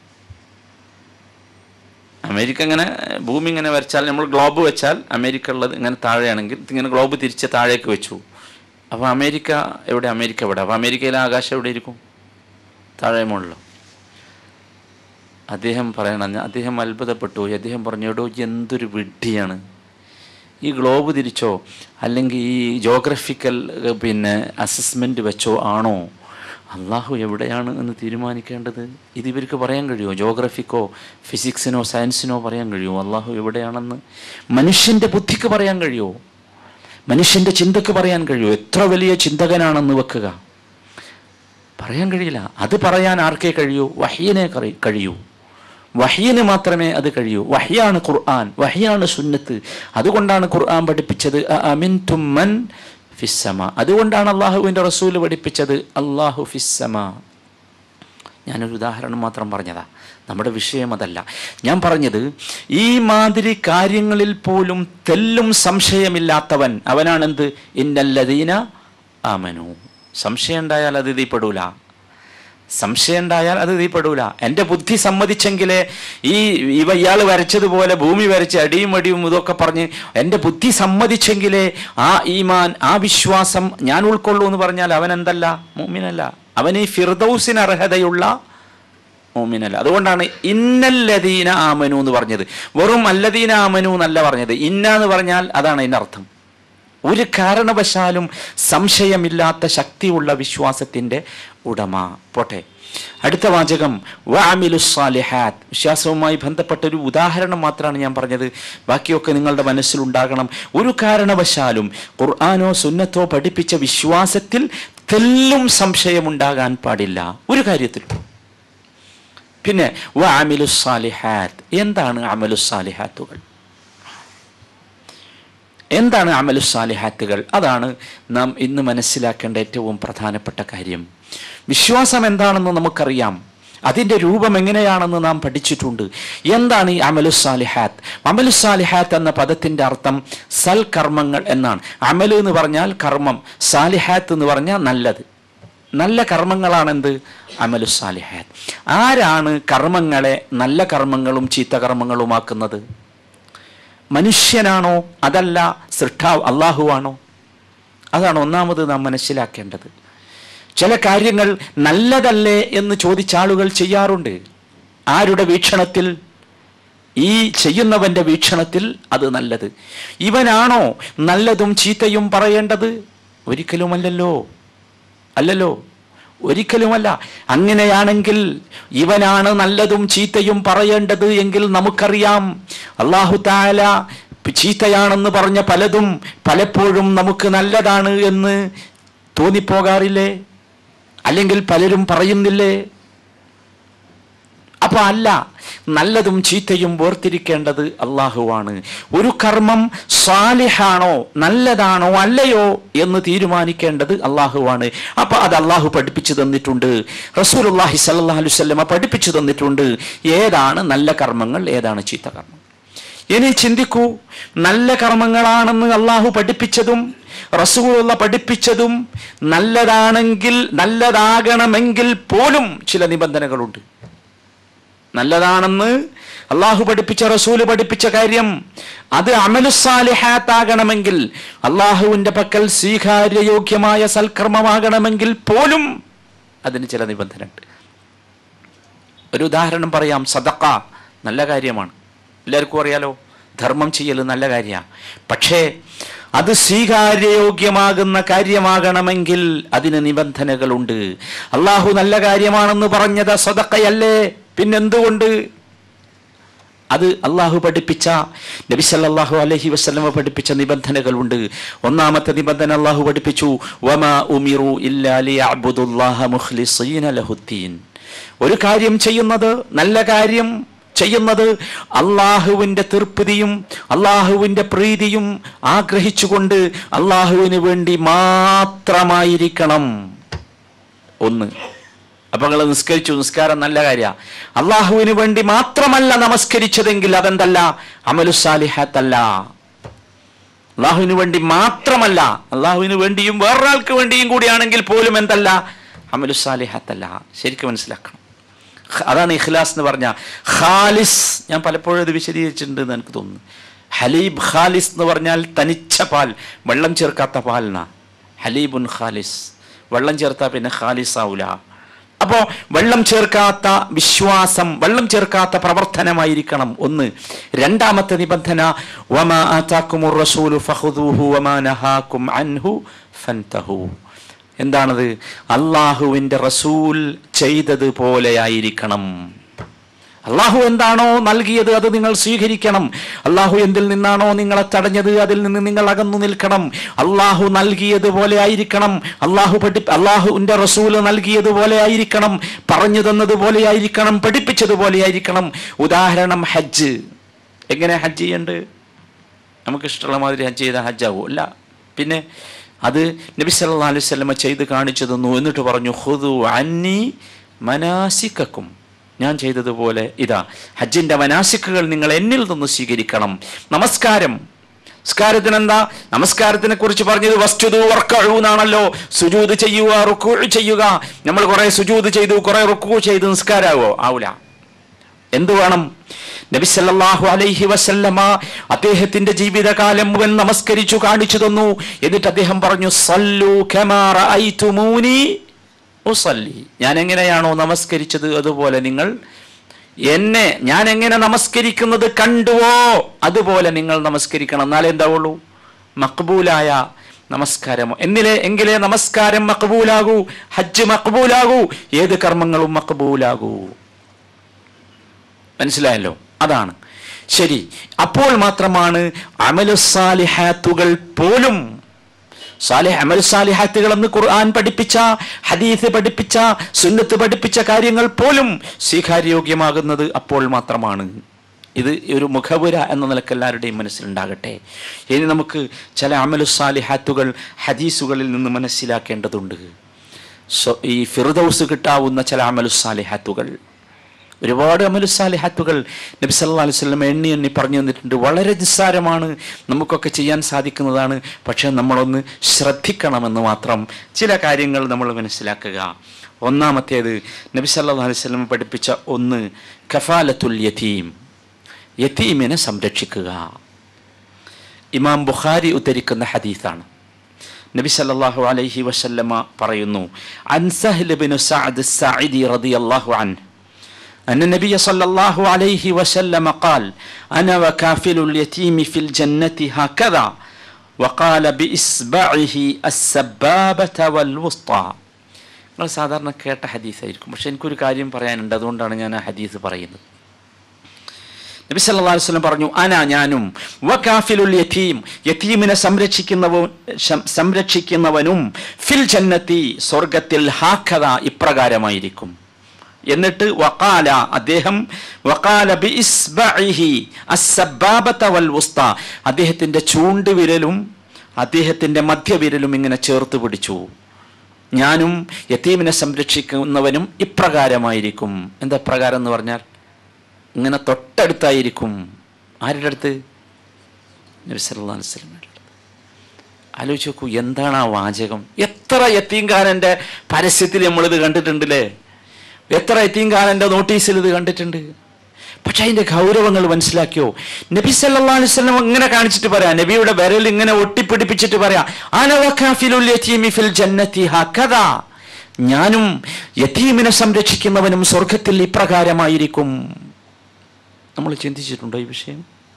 അമേരിക്ക ഇങ്ങനെ ഭൂമി ഇങ്ങനെ വരച്ചാൽ നമ്മൾ ഗ്ലോബ് വെച്ചാൽ അമേരിക്ക ഉള്ളത് ഇങ്ങനെ താഴെയാണെങ്കിൽ ഇങ്ങനെ ഗ്ലോബ് തിരിച്ച് താഴേക്ക് വെച്ചു അപ്പോൾ അമേരിക്ക എവിടെ അമേരിക്ക എവിടെ അപ്പോൾ അമേരിക്കയിലെ ആകാശം എവിടെ ഇരിക്കും താഴെ മുകളിലോ അദ്ദേഹം പറയണം ഞാൻ- അദ്ദേഹം അത്ഭുതപ്പെട്ടു പോയി അദ്ദേഹം പറഞ്ഞു എടോ എന്തൊരു വിഡ്ഢിയാണ് ഈ ഗ്ലോബ് തിരിച്ചോ അല്ലെങ്കിൽ ഈ ജോഗ്രഫിക്കൽ ഏഹ്, പിന്നെ അസസ്മെൻ്റ് വെച്ചോ ആണോ അള്ളാഹു എവിടെയാണ് എന്ന് തീരുമാനിക്കേണ്ടത് ഇത് ഇവർക്ക് പറയാൻ കഴിയുമോ ജോഗ്രഫിക്കോ ഫിസിക്സിനോ സയൻസിനോ പറയാൻ കഴിയുമോ അള്ളാഹു എവിടെയാണെന്ന് മനുഷ്യൻ്റെ ബുദ്ധിക്ക് പറയാൻ കഴിയുമോ മനുഷ്യൻ്റെ ചിന്തക്ക് പറയാൻ കഴിയുമോ എത്ര വലിയ ചിന്തകനാണെന്ന് വെക്കുക പറയാൻ കഴിയില്ല അത് പറയാൻ ആർക്കേ കഴിയൂ വഹ്യനെ കറി- കഴിയൂ വഹ്യന് മാത്രമേ അത് കഴിയൂ വഹ്യാണ് ഖുർആൻ വഹ്യാണ് സുന്നത്ത് അതുകൊണ്ടാണ് ഖുർആൻ പഠിപ്പിച്ചത് അമിൻതും മൻ ഫിസ്സമ അതുകൊണ്ടാണ് അള്ളാഹുവിൻ്റെ റസൂല് പഠിപ്പിച്ചത് അള്ളാഹു ഫിസ്സമ ഞാനൊരു ഉദാഹരണം മാത്രം പറഞ്ഞതാ നമ്മുടെ വിഷയം അതല്ല ഞാൻ പറഞ്ഞത് ഈ മാതിരി കാര്യങ്ങളിൽ പോലും തെല്ലും സംശയമില്ലാത്തവൻ അവനാണെന്ത് ഇന്നല്ലതീന ആമനു സംശയം ഉണ്ടായാൽ അത് ഇതിൽപ്പെടൂല സംശയം ഉണ്ടായാൽ അത് ഇതിൽപ്പെടൂല എൻ്റെ ബുദ്ധി സമ്മതിച്ചെങ്കിലേ ഈ ഇവ ഇയാൾ വരച്ചതുപോലെ ഭൂമി വരച്ച് അടിയും അടിയും ഇതൊക്കെ പറഞ്ഞ് എൻ്റെ ബുദ്ധി സമ്മതിച്ചെങ്കിലേ ആ ഈമാൻ ആ വിശ്വാസം ഞാൻ ഉൾക്കൊള്ളൂ എന്ന് പറഞ്ഞാൽ അവൻ എന്തല്ല മൂമിനല്ല അവൻ ഈ ഫിർദൌസിന് അർഹതയുള്ള മോമിനല്ല അതുകൊണ്ടാണ് ഇന്നല്ലദീന ആമനു എന്ന് പറഞ്ഞത് വെറും അല്ലദീന ആമനു എന്നല്ല പറഞ്ഞത് ഇന്ന എന്ന് പറഞ്ഞാൽ അതാണ് അതിൻ്റെ അർത്ഥം ഒരു കാരണവശാലും സംശയമില്ലാത്ത ശക്തിയുള്ള വിശ്വാസത്തിൻ്റെ ഉടമ പോട്ടെ അടുത്ത വാചകം വാമിലുസാലിഹാത്ത് വിശ്വാസവുമായി ബന്ധപ്പെട്ട ഒരു ഉദാഹരണം മാത്രമാണ് ഞാൻ പറഞ്ഞത് ബാക്കിയൊക്കെ നിങ്ങളുടെ മനസ്സിലുണ്ടാകണം ഒരു കാരണവശാലും ഖുർആാനോ സുന്നത്തോ പഠിപ്പിച്ച വിശ്വാസത്തിൽ തെല്ലും സംശയമുണ്ടാകാൻ പാടില്ല ഒരു കാര്യത്തിലും പിന്നെ വാമിലുസാലിഹാത്ത് എന്താണ് അമലുസാലിഹാത്തുകൾ എന്താണ് അമലുസാലിഹാത്തുകൾ അതാണ് നാം ഇന്ന് മനസ്സിലാക്കേണ്ട ഏറ്റവും പ്രധാനപ്പെട്ട കാര്യം വിശ്വാസം എന്താണെന്ന് നമുക്കറിയാം അതിൻ്റെ രൂപം എങ്ങനെയാണെന്ന് നാം പഠിച്ചിട്ടുണ്ട് എന്താണ് ഈ അമലുസാലിഹാത്ത് അമലുസാലിഹാത്ത് എന്ന പദത്തിൻ്റെ അർത്ഥം സൽകർമ്മങ്ങൾ എന്നാണ് അമല് എന്ന് പറഞ്ഞാൽ കർമ്മം സാലിഹാത്ത് എന്ന് പറഞ്ഞാൽ നല്ലത് നല്ല കർമ്മങ്ങളാണെന്ത് അമലുസാലിഹാത്ത് ആരാണ് കർമ്മങ്ങളെ നല്ല കർമ്മങ്ങളും ചീത്ത കർമ്മങ്ങളുമാക്കുന്നത് മനുഷ്യനാണോ അതല്ല സൃഷ്ടാവ് അള്ളാഹുവാണോ അതാണ് ഒന്നാമത് നാം മനസ്സിലാക്കേണ്ടത് ചില കാര്യങ്ങൾ നല്ലതല്ലേ എന്ന് ചോദിച്ച ആളുകൾ ചെയ്യാറുണ്ട് ആരുടെ വീക്ഷണത്തിൽ ഈ ചെയ്യുന്നവന്റെ വീക്ഷണത്തിൽ അത് നല്ലത് ഇവനാണോ നല്ലതും ചീത്തയും പറയേണ്ടത് ഒരിക്കലുമല്ലല്ലോ അല്ലല്ലോ ഒരിക്കലുമല്ല അങ്ങനെയാണെങ്കിൽ ഇവനാണ് നല്ലതും ചീത്തയും പറയേണ്ടത് എങ്കിൽ നമുക്കറിയാം അള്ളാഹു താല ചീത്തയാണെന്ന് പറഞ്ഞ പലതും പലപ്പോഴും നമുക്ക് നല്ലതാണ് എന്ന് തോന്നിപ്പോകാറില്ലേ അല്ലെങ്കിൽ പലരും പറയുന്നില്ലേ അപ്പൊ അല്ല നല്ലതും ചീത്തയും വേർതിരിക്കേണ്ടത് അള്ളാഹുവാണ് ഒരു കർമ്മം സ്വാലിഹാണോ നല്ലതാണോ അല്ലയോ എന്ന് തീരുമാനിക്കേണ്ടത് അള്ളാഹുവാണ് അപ്പൊ അത് അള്ളാഹു പഠിപ്പിച്ചു തന്നിട്ടുണ്ട് റസൂലുള്ളാഹി സല്ലല്ലാഹു അലൈഹി വസല്ലമ പഠിപ്പിച്ചു തന്നിട്ടുണ്ട് ഏതാണ് നല്ല കർമ്മങ്ങൾ ഏതാണ് ചീത്ത കർമ്മം ഇനി ചിന്തിക്കൂ നല്ല കർമ്മങ്ങളാണെന്ന് അള്ളാഹു പഠിപ്പിച്ചതും റസൂലുള്ള പഠിപ്പിച്ചതും നല്ലതാണെങ്കിൽ നല്ലതാകണമെങ്കിൽ പോലും ചില നിബന്ധനകളുണ്ട് നല്ലതാണെന്ന് അള്ളാഹു പഠിപ്പിച്ച റസൂല് പഠിപ്പിച്ച കാര്യം അത് അമലുസാലിഹാത്താകണമെങ്കിൽ അള്ളാഹുവിന്റെ പക്കൽ സ്വീകാര്യയോഗ്യമായ സൽക്കർമ്മമാകണമെങ്കിൽ പോലും അതിന് ചില നിബന്ധന ഉണ്ട് ഒരു ഉദാഹരണം പറയാം സദക്ക നല്ല കാര്യമാണ് എല്ലാവർക്കും അറിയാലോ ധർമ്മം ചെയ്യൽ നല്ല കാര്യമാണ് പക്ഷേ അത് സ്വീകാര്യയോഗ്യമാകുന്ന കാര്യമാകണമെങ്കിൽ അതിന് നിബന്ധനകളുണ്ട് അള്ളാഹു നല്ല കാര്യമാണെന്ന് പറഞ്ഞത് സദക്കയല്ലേ പിന്നെന്തുകൊണ്ട് അത് അള്ളാഹു പഠിപ്പിച്ച നബി സല്ലല്ലാഹു അലൈഹി വസല്ലമ പഠിപ്പിച്ച നിബന്ധനകളുണ്ട് ഒന്നാമത്തെ നിബന്ധന അള്ളാഹു പഠിപ്പിച്ചു വമാ ഉമിറു ഇല്ലാ ലിയഅ്ബുദുല്ലാഹ മുഖ്ലിസീന ലഹുദ്ദീൻ ഒരു കാര്യം ചെയ്യുന്നത് നല്ല കാര്യം ചെയ്യുന്നത് അള്ളാഹുവിൻ്റെ തൃപ്തിയും അള്ളാഹുവിൻ്റെ പ്രീതിയും ആഗ്രഹിച്ചുകൊണ്ട് അള്ളാഹുവിന് വേണ്ടി മാത്രമായിരിക്കണം ഒന്ന് അപ്പൊ നിങ്ങൾ നിസ്കരിച്ചു നിസ്കാരം നല്ല കാര്യ അള്ളാഹുവിന് വേണ്ടി മാത്രമല്ല നമസ്കരിച്ചതെങ്കിൽ അതെന്തല്ല അമലുസാലിഹത്തല്ല അള്ളാഹുവിന് വേണ്ടി മാത്രമല്ല അള്ളാഹുവിന് വേണ്ടിയും വേറൊരാൾക്ക് വേണ്ടിയും കൂടിയാണെങ്കിൽ പോലും എന്തല്ല അമലുസാലിഹത്തല്ല ശരിക്കും മനസ്സിലാക്കണം ഖ- അതാണ് ഇഖ്ലാസ് എന്ന് പറഞ്ഞ ഖാലിസ് ഞാൻ പലപ്പോഴും ഇത് വിശദീകരിച്ചിട്ടുണ്ട് എന്ന് എനിക്ക് തോന്നുന്നു ഹലീബ് ഖാലിസ് എന്ന് പറഞ്ഞാൽ തനിച്ച പാൽ വെള്ളം ചേർക്കാത്ത പാലിനാ ഹലീബുൻ ഖാലിസ് വെള്ളം ചേർത്താൽ പിന്നെ ഖാലിസ് ആവൂല അപ്പോ വെള്ളം ചേർക്കാത്ത വിശ്വാസം വെള്ളം ചേർക്കാത്ത പ്രവർത്തനമായിരിക്കണം ഒന്ന് രണ്ടാമത്തെ നിബന്ധന വമാ ആതാക്കുമുർ റസൂലു ഫഖുദൂഹു വമാ നഹാക്കും അൻഹു ഫൻതഹു എന്താണത് അള്ളാഹുവിൻ്റെ റസൂൽ ചെയ്തതുപോലെയായിരിക്കണം അള്ളാഹു എന്താണോ നൽകിയത് അത് നിങ്ങൾ സ്വീകരിക്കണം അള്ളാഹു എന്തിൽ നിന്നാണോ നിങ്ങളെ തടഞ്ഞത് അതിൽ നിന്ന് നിങ്ങൾ അകന്നു നിൽക്കണം അള്ളാഹു നൽകിയതുപോലെ ആയിരിക്കണം അള്ളാഹു പഠി അള്ളാഹുവിൻ്റെ റസൂല് നൽകിയതുപോലെ ആയിരിക്കണം പറഞ്ഞു തന്നതുപോലെ ആയിരിക്കണം പഠിപ്പിച്ചതുപോലെ ആയിരിക്കണം ഉദാഹരണം ഹജ്ജ് എങ്ങനെ ഹജ്ജ് ചെയ്യണ്ട് നമുക്ക് ഇഷ്ടമുള്ള മാതിരി ഹജ്ജ് ചെയ്താൽ ഹജ്ജാവോ അല്ല പിന്നെ അത് നബി സല്ലല്ലാഹു അലൈഹി വസല്ലമ ചെയ്ത് കാണിച്ചു തന്നു എന്നിട്ട് പറഞ്ഞു ഹുദു അന്നി മനാസിക്കും ഞാൻ ചെയ്തതുപോലെ ഇതാ ഹജ്ജിന്റെ മനാസിക്കുകൾ നിങ്ങൾ എന്നിൽ നിന്ന് സ്വീകരിക്കണം നമസ്കാരം നമസ്കാരത്തിന് എന്താ നമസ്കാരത്തിനെ കുറിച്ച് പറഞ്ഞത് വസ്തുതു വർക്കഴു എന്നാണല്ലോ സുജൂത് ചെയ്യുക റുക്കൂ ചെയ്യുക നമ്മൾ കുറെ സുജൂത് ചെയ്തു കുറെ റുക്കൂ ചെയ്ത് നിസ്കാരാവോ ആവൂല എന്തു വേണം നബി സല്ലല്ലാഹു അലൈഹി വസല്ലമ അദ്ദേഹത്തിന്റെ ജീവിതകാലം മുഴുവൻ നമസ്കരിച്ചു കാണിച്ചു തന്നു എന്നിട്ട് അദ്ദേഹം പറഞ്ഞു സല്ലു കമാ റഅയ്തുമൂനി ഉസല്ലി ഞാൻ എങ്ങനെയാണോ നമസ്കരിച്ചത് അതുപോലെ നിങ്ങൾ എന്നെ ഞാൻ എങ്ങനെ നമസ്കരിക്കുന്നത് കണ്ടുവോ അതുപോലെ നിങ്ങൾ നമസ്കരിക്കണം എന്നാലേ എന്താവുള്ളൂ മക്ബൂലായ നമസ്കാരം എന്നിലെ എങ്കിലേ നമസ്കാരം മക്ബൂലാകൂ ഹജ്ജ് മക്ബൂലാകൂ ഏത് കർമ്മങ്ങളും മക്ബൂലാകൂ മനസ്സിലായല്ലോ അതാണ് ശരി അപ്പോൾ മാത്രമാണ് അമലുസാലിഹാത്തുകൾ പോലും സാലിഹ് അമൽ സാലിഹാത്തുകൾ എന്ന് ഖുർആൻ പഠിപ്പിച്ച ഹദീസ് പഠിപ്പിച്ച സുന്നത്ത് പഠിപ്പിച്ച കാര്യങ്ങൾ പോലും സ്വീകാര്യോഗ്യമാകുന്നത് അപ്പോൾ മാത്രമാണ് ഇത് ഒരു മുഖവുര എന്ന നിലക്ക് എല്ലാവരുടെയും മനസ്സിലുണ്ടാകട്ടെ ഇനി നമുക്ക് ചില അമലുസാലിഹാത്തുകൾ ഹദീസുകളിൽ നിന്ന് മനസ്സിലാക്കേണ്ടതുണ്ട് സോ ഈ ഫിർദൌസ് കിട്ടാവുന്ന ചില അമലുസാലിഹാത്തുകൾ ഒരുപാട് അമലുസാലിഹാത്തുകൾ നബി സല്ലല്ലാഹു അലൈഹി വസല്ലം എണ്ണി എണ്ണി പറഞ്ഞു തന്നിട്ടുണ്ട് വളരെ നിസ്സാരമാണ് നമുക്കൊക്കെ ചെയ്യാൻ സാധിക്കുന്നതാണ് പക്ഷെ നമ്മളൊന്ന് ശ്രദ്ധിക്കണമെന്ന് മാത്രം ചില കാര്യങ്ങൾ നമ്മൾ മനസ്സിലാക്കുക ഒന്നാമത്തേത് നബി സല്ലല്ലാഹു അലൈഹി വസല്ലം പഠിപ്പിച്ച ഒന്ന് കഫാലത്തുൽ യതീം യതീമിനെ സംരക്ഷിക്കുക ഇമാം ബുഖാരി ഉദ്ധരിക്കുന്ന ഹദീസാണ് നബി സല്ലല്ലാഹു അലൈഹി വസല്ലമ പറയുന്നു അൻ സഹ്ൽ ബിൻ സഅദ് സഅദി റളിയല്ലാഹു അൻഹു أن النبي صلى الله عليه وسلم قال أنا وكافل اليتيم في الجنة هكذا وقال بإصبعه السبابة والوسطى നിങ്ങൾ സാധാരണ കേട്ട ഹദീസായിരിക്കും പക്ഷെ എനിക്കൊരു കാര്യം പറയാനുണ്ട് അതുകൊണ്ടാണ് ഞാൻ ആ ഹദീസ് പറയുന്നത് നബി സല്ലല്ലാഹു അലൈഹി വസല്ലം പറഞ്ഞു അന ഞാനും വകാഫിലുൽ യതീം യതീമിനെ സംരക്ഷിക്കുന്നവ ശം- സംരക്ഷിക്കുന്നവനും ഫിൽ ജന്നത്തി സ്വർഗത്തിൽ ഹാക്കത ഇപ്രകാരമായിരിക്കും എന്നിട്ട് വഖാല അദ്ദേഹം വഖാല ബി ഇസ്ബഇഹി അസ്സബാബത വൽ വുസ്ത അദ്ദേഹത്തിന്റെ ചൂണ്ടുവിരലും അദ്ദേഹത്തിന്റെ മധ്യവിരലും ഇങ്ങനെ ചേർത്ത് പിടിച്ചു ഞാനും യതീമിനെ സംരക്ഷിക്കുന്നവനും ഇപ്രകാരമായിരിക്കും എന്താ പ്രകാരം എന്ന് പറഞ്ഞാൽ ഇങ്ങനെ തൊട്ടടുത്തായിരിക്കും ആരുടെ അടുത്ത് നബി സല്ലല്ലാഹു അലൈഹി വസല്ലമയുടെ അടുത്ത് ആലോചിച്ച് നോക്കൂ എന്താണ് ആ വാചകം എത്ര യത്തീംകാരൻ്റെ പരസ്യത്തിൽ നമ്മളിത് കണ്ടിട്ടുണ്ടല്ലേ എത്ര യത്തീംകാരൻ്റെ നോട്ടീസിൽ ഇത് കണ്ടിട്ടുണ്ട് പക്ഷെ അതിന്റെ ഗൗരവങ്ങൾ മനസ്സിലാക്കിയോ നബി സല്ലല്ലാഹു അലൈഹി വസല്ലം ഇങ്ങനെ കാണിച്ചിട്ട് പറയാം നബിയുടെ വിരൽ ഇങ്ങനെ ഒട്ടിപ്പിടിപ്പിച്ചിട്ട് പറയാം "അന വകാഫിലുൽ യതീമി ഫിൽ ജന്നത്തി ഹകദാ." ഞാനും യതീമിനെ സംരക്ഷിക്കുന്നവനും സ്വർഗത്തിൽ ഇപ്രകാരമായിരിക്കും നമ്മൾ ചിന്തിച്ചിട്ടുണ്ടോ ഈ വിഷയം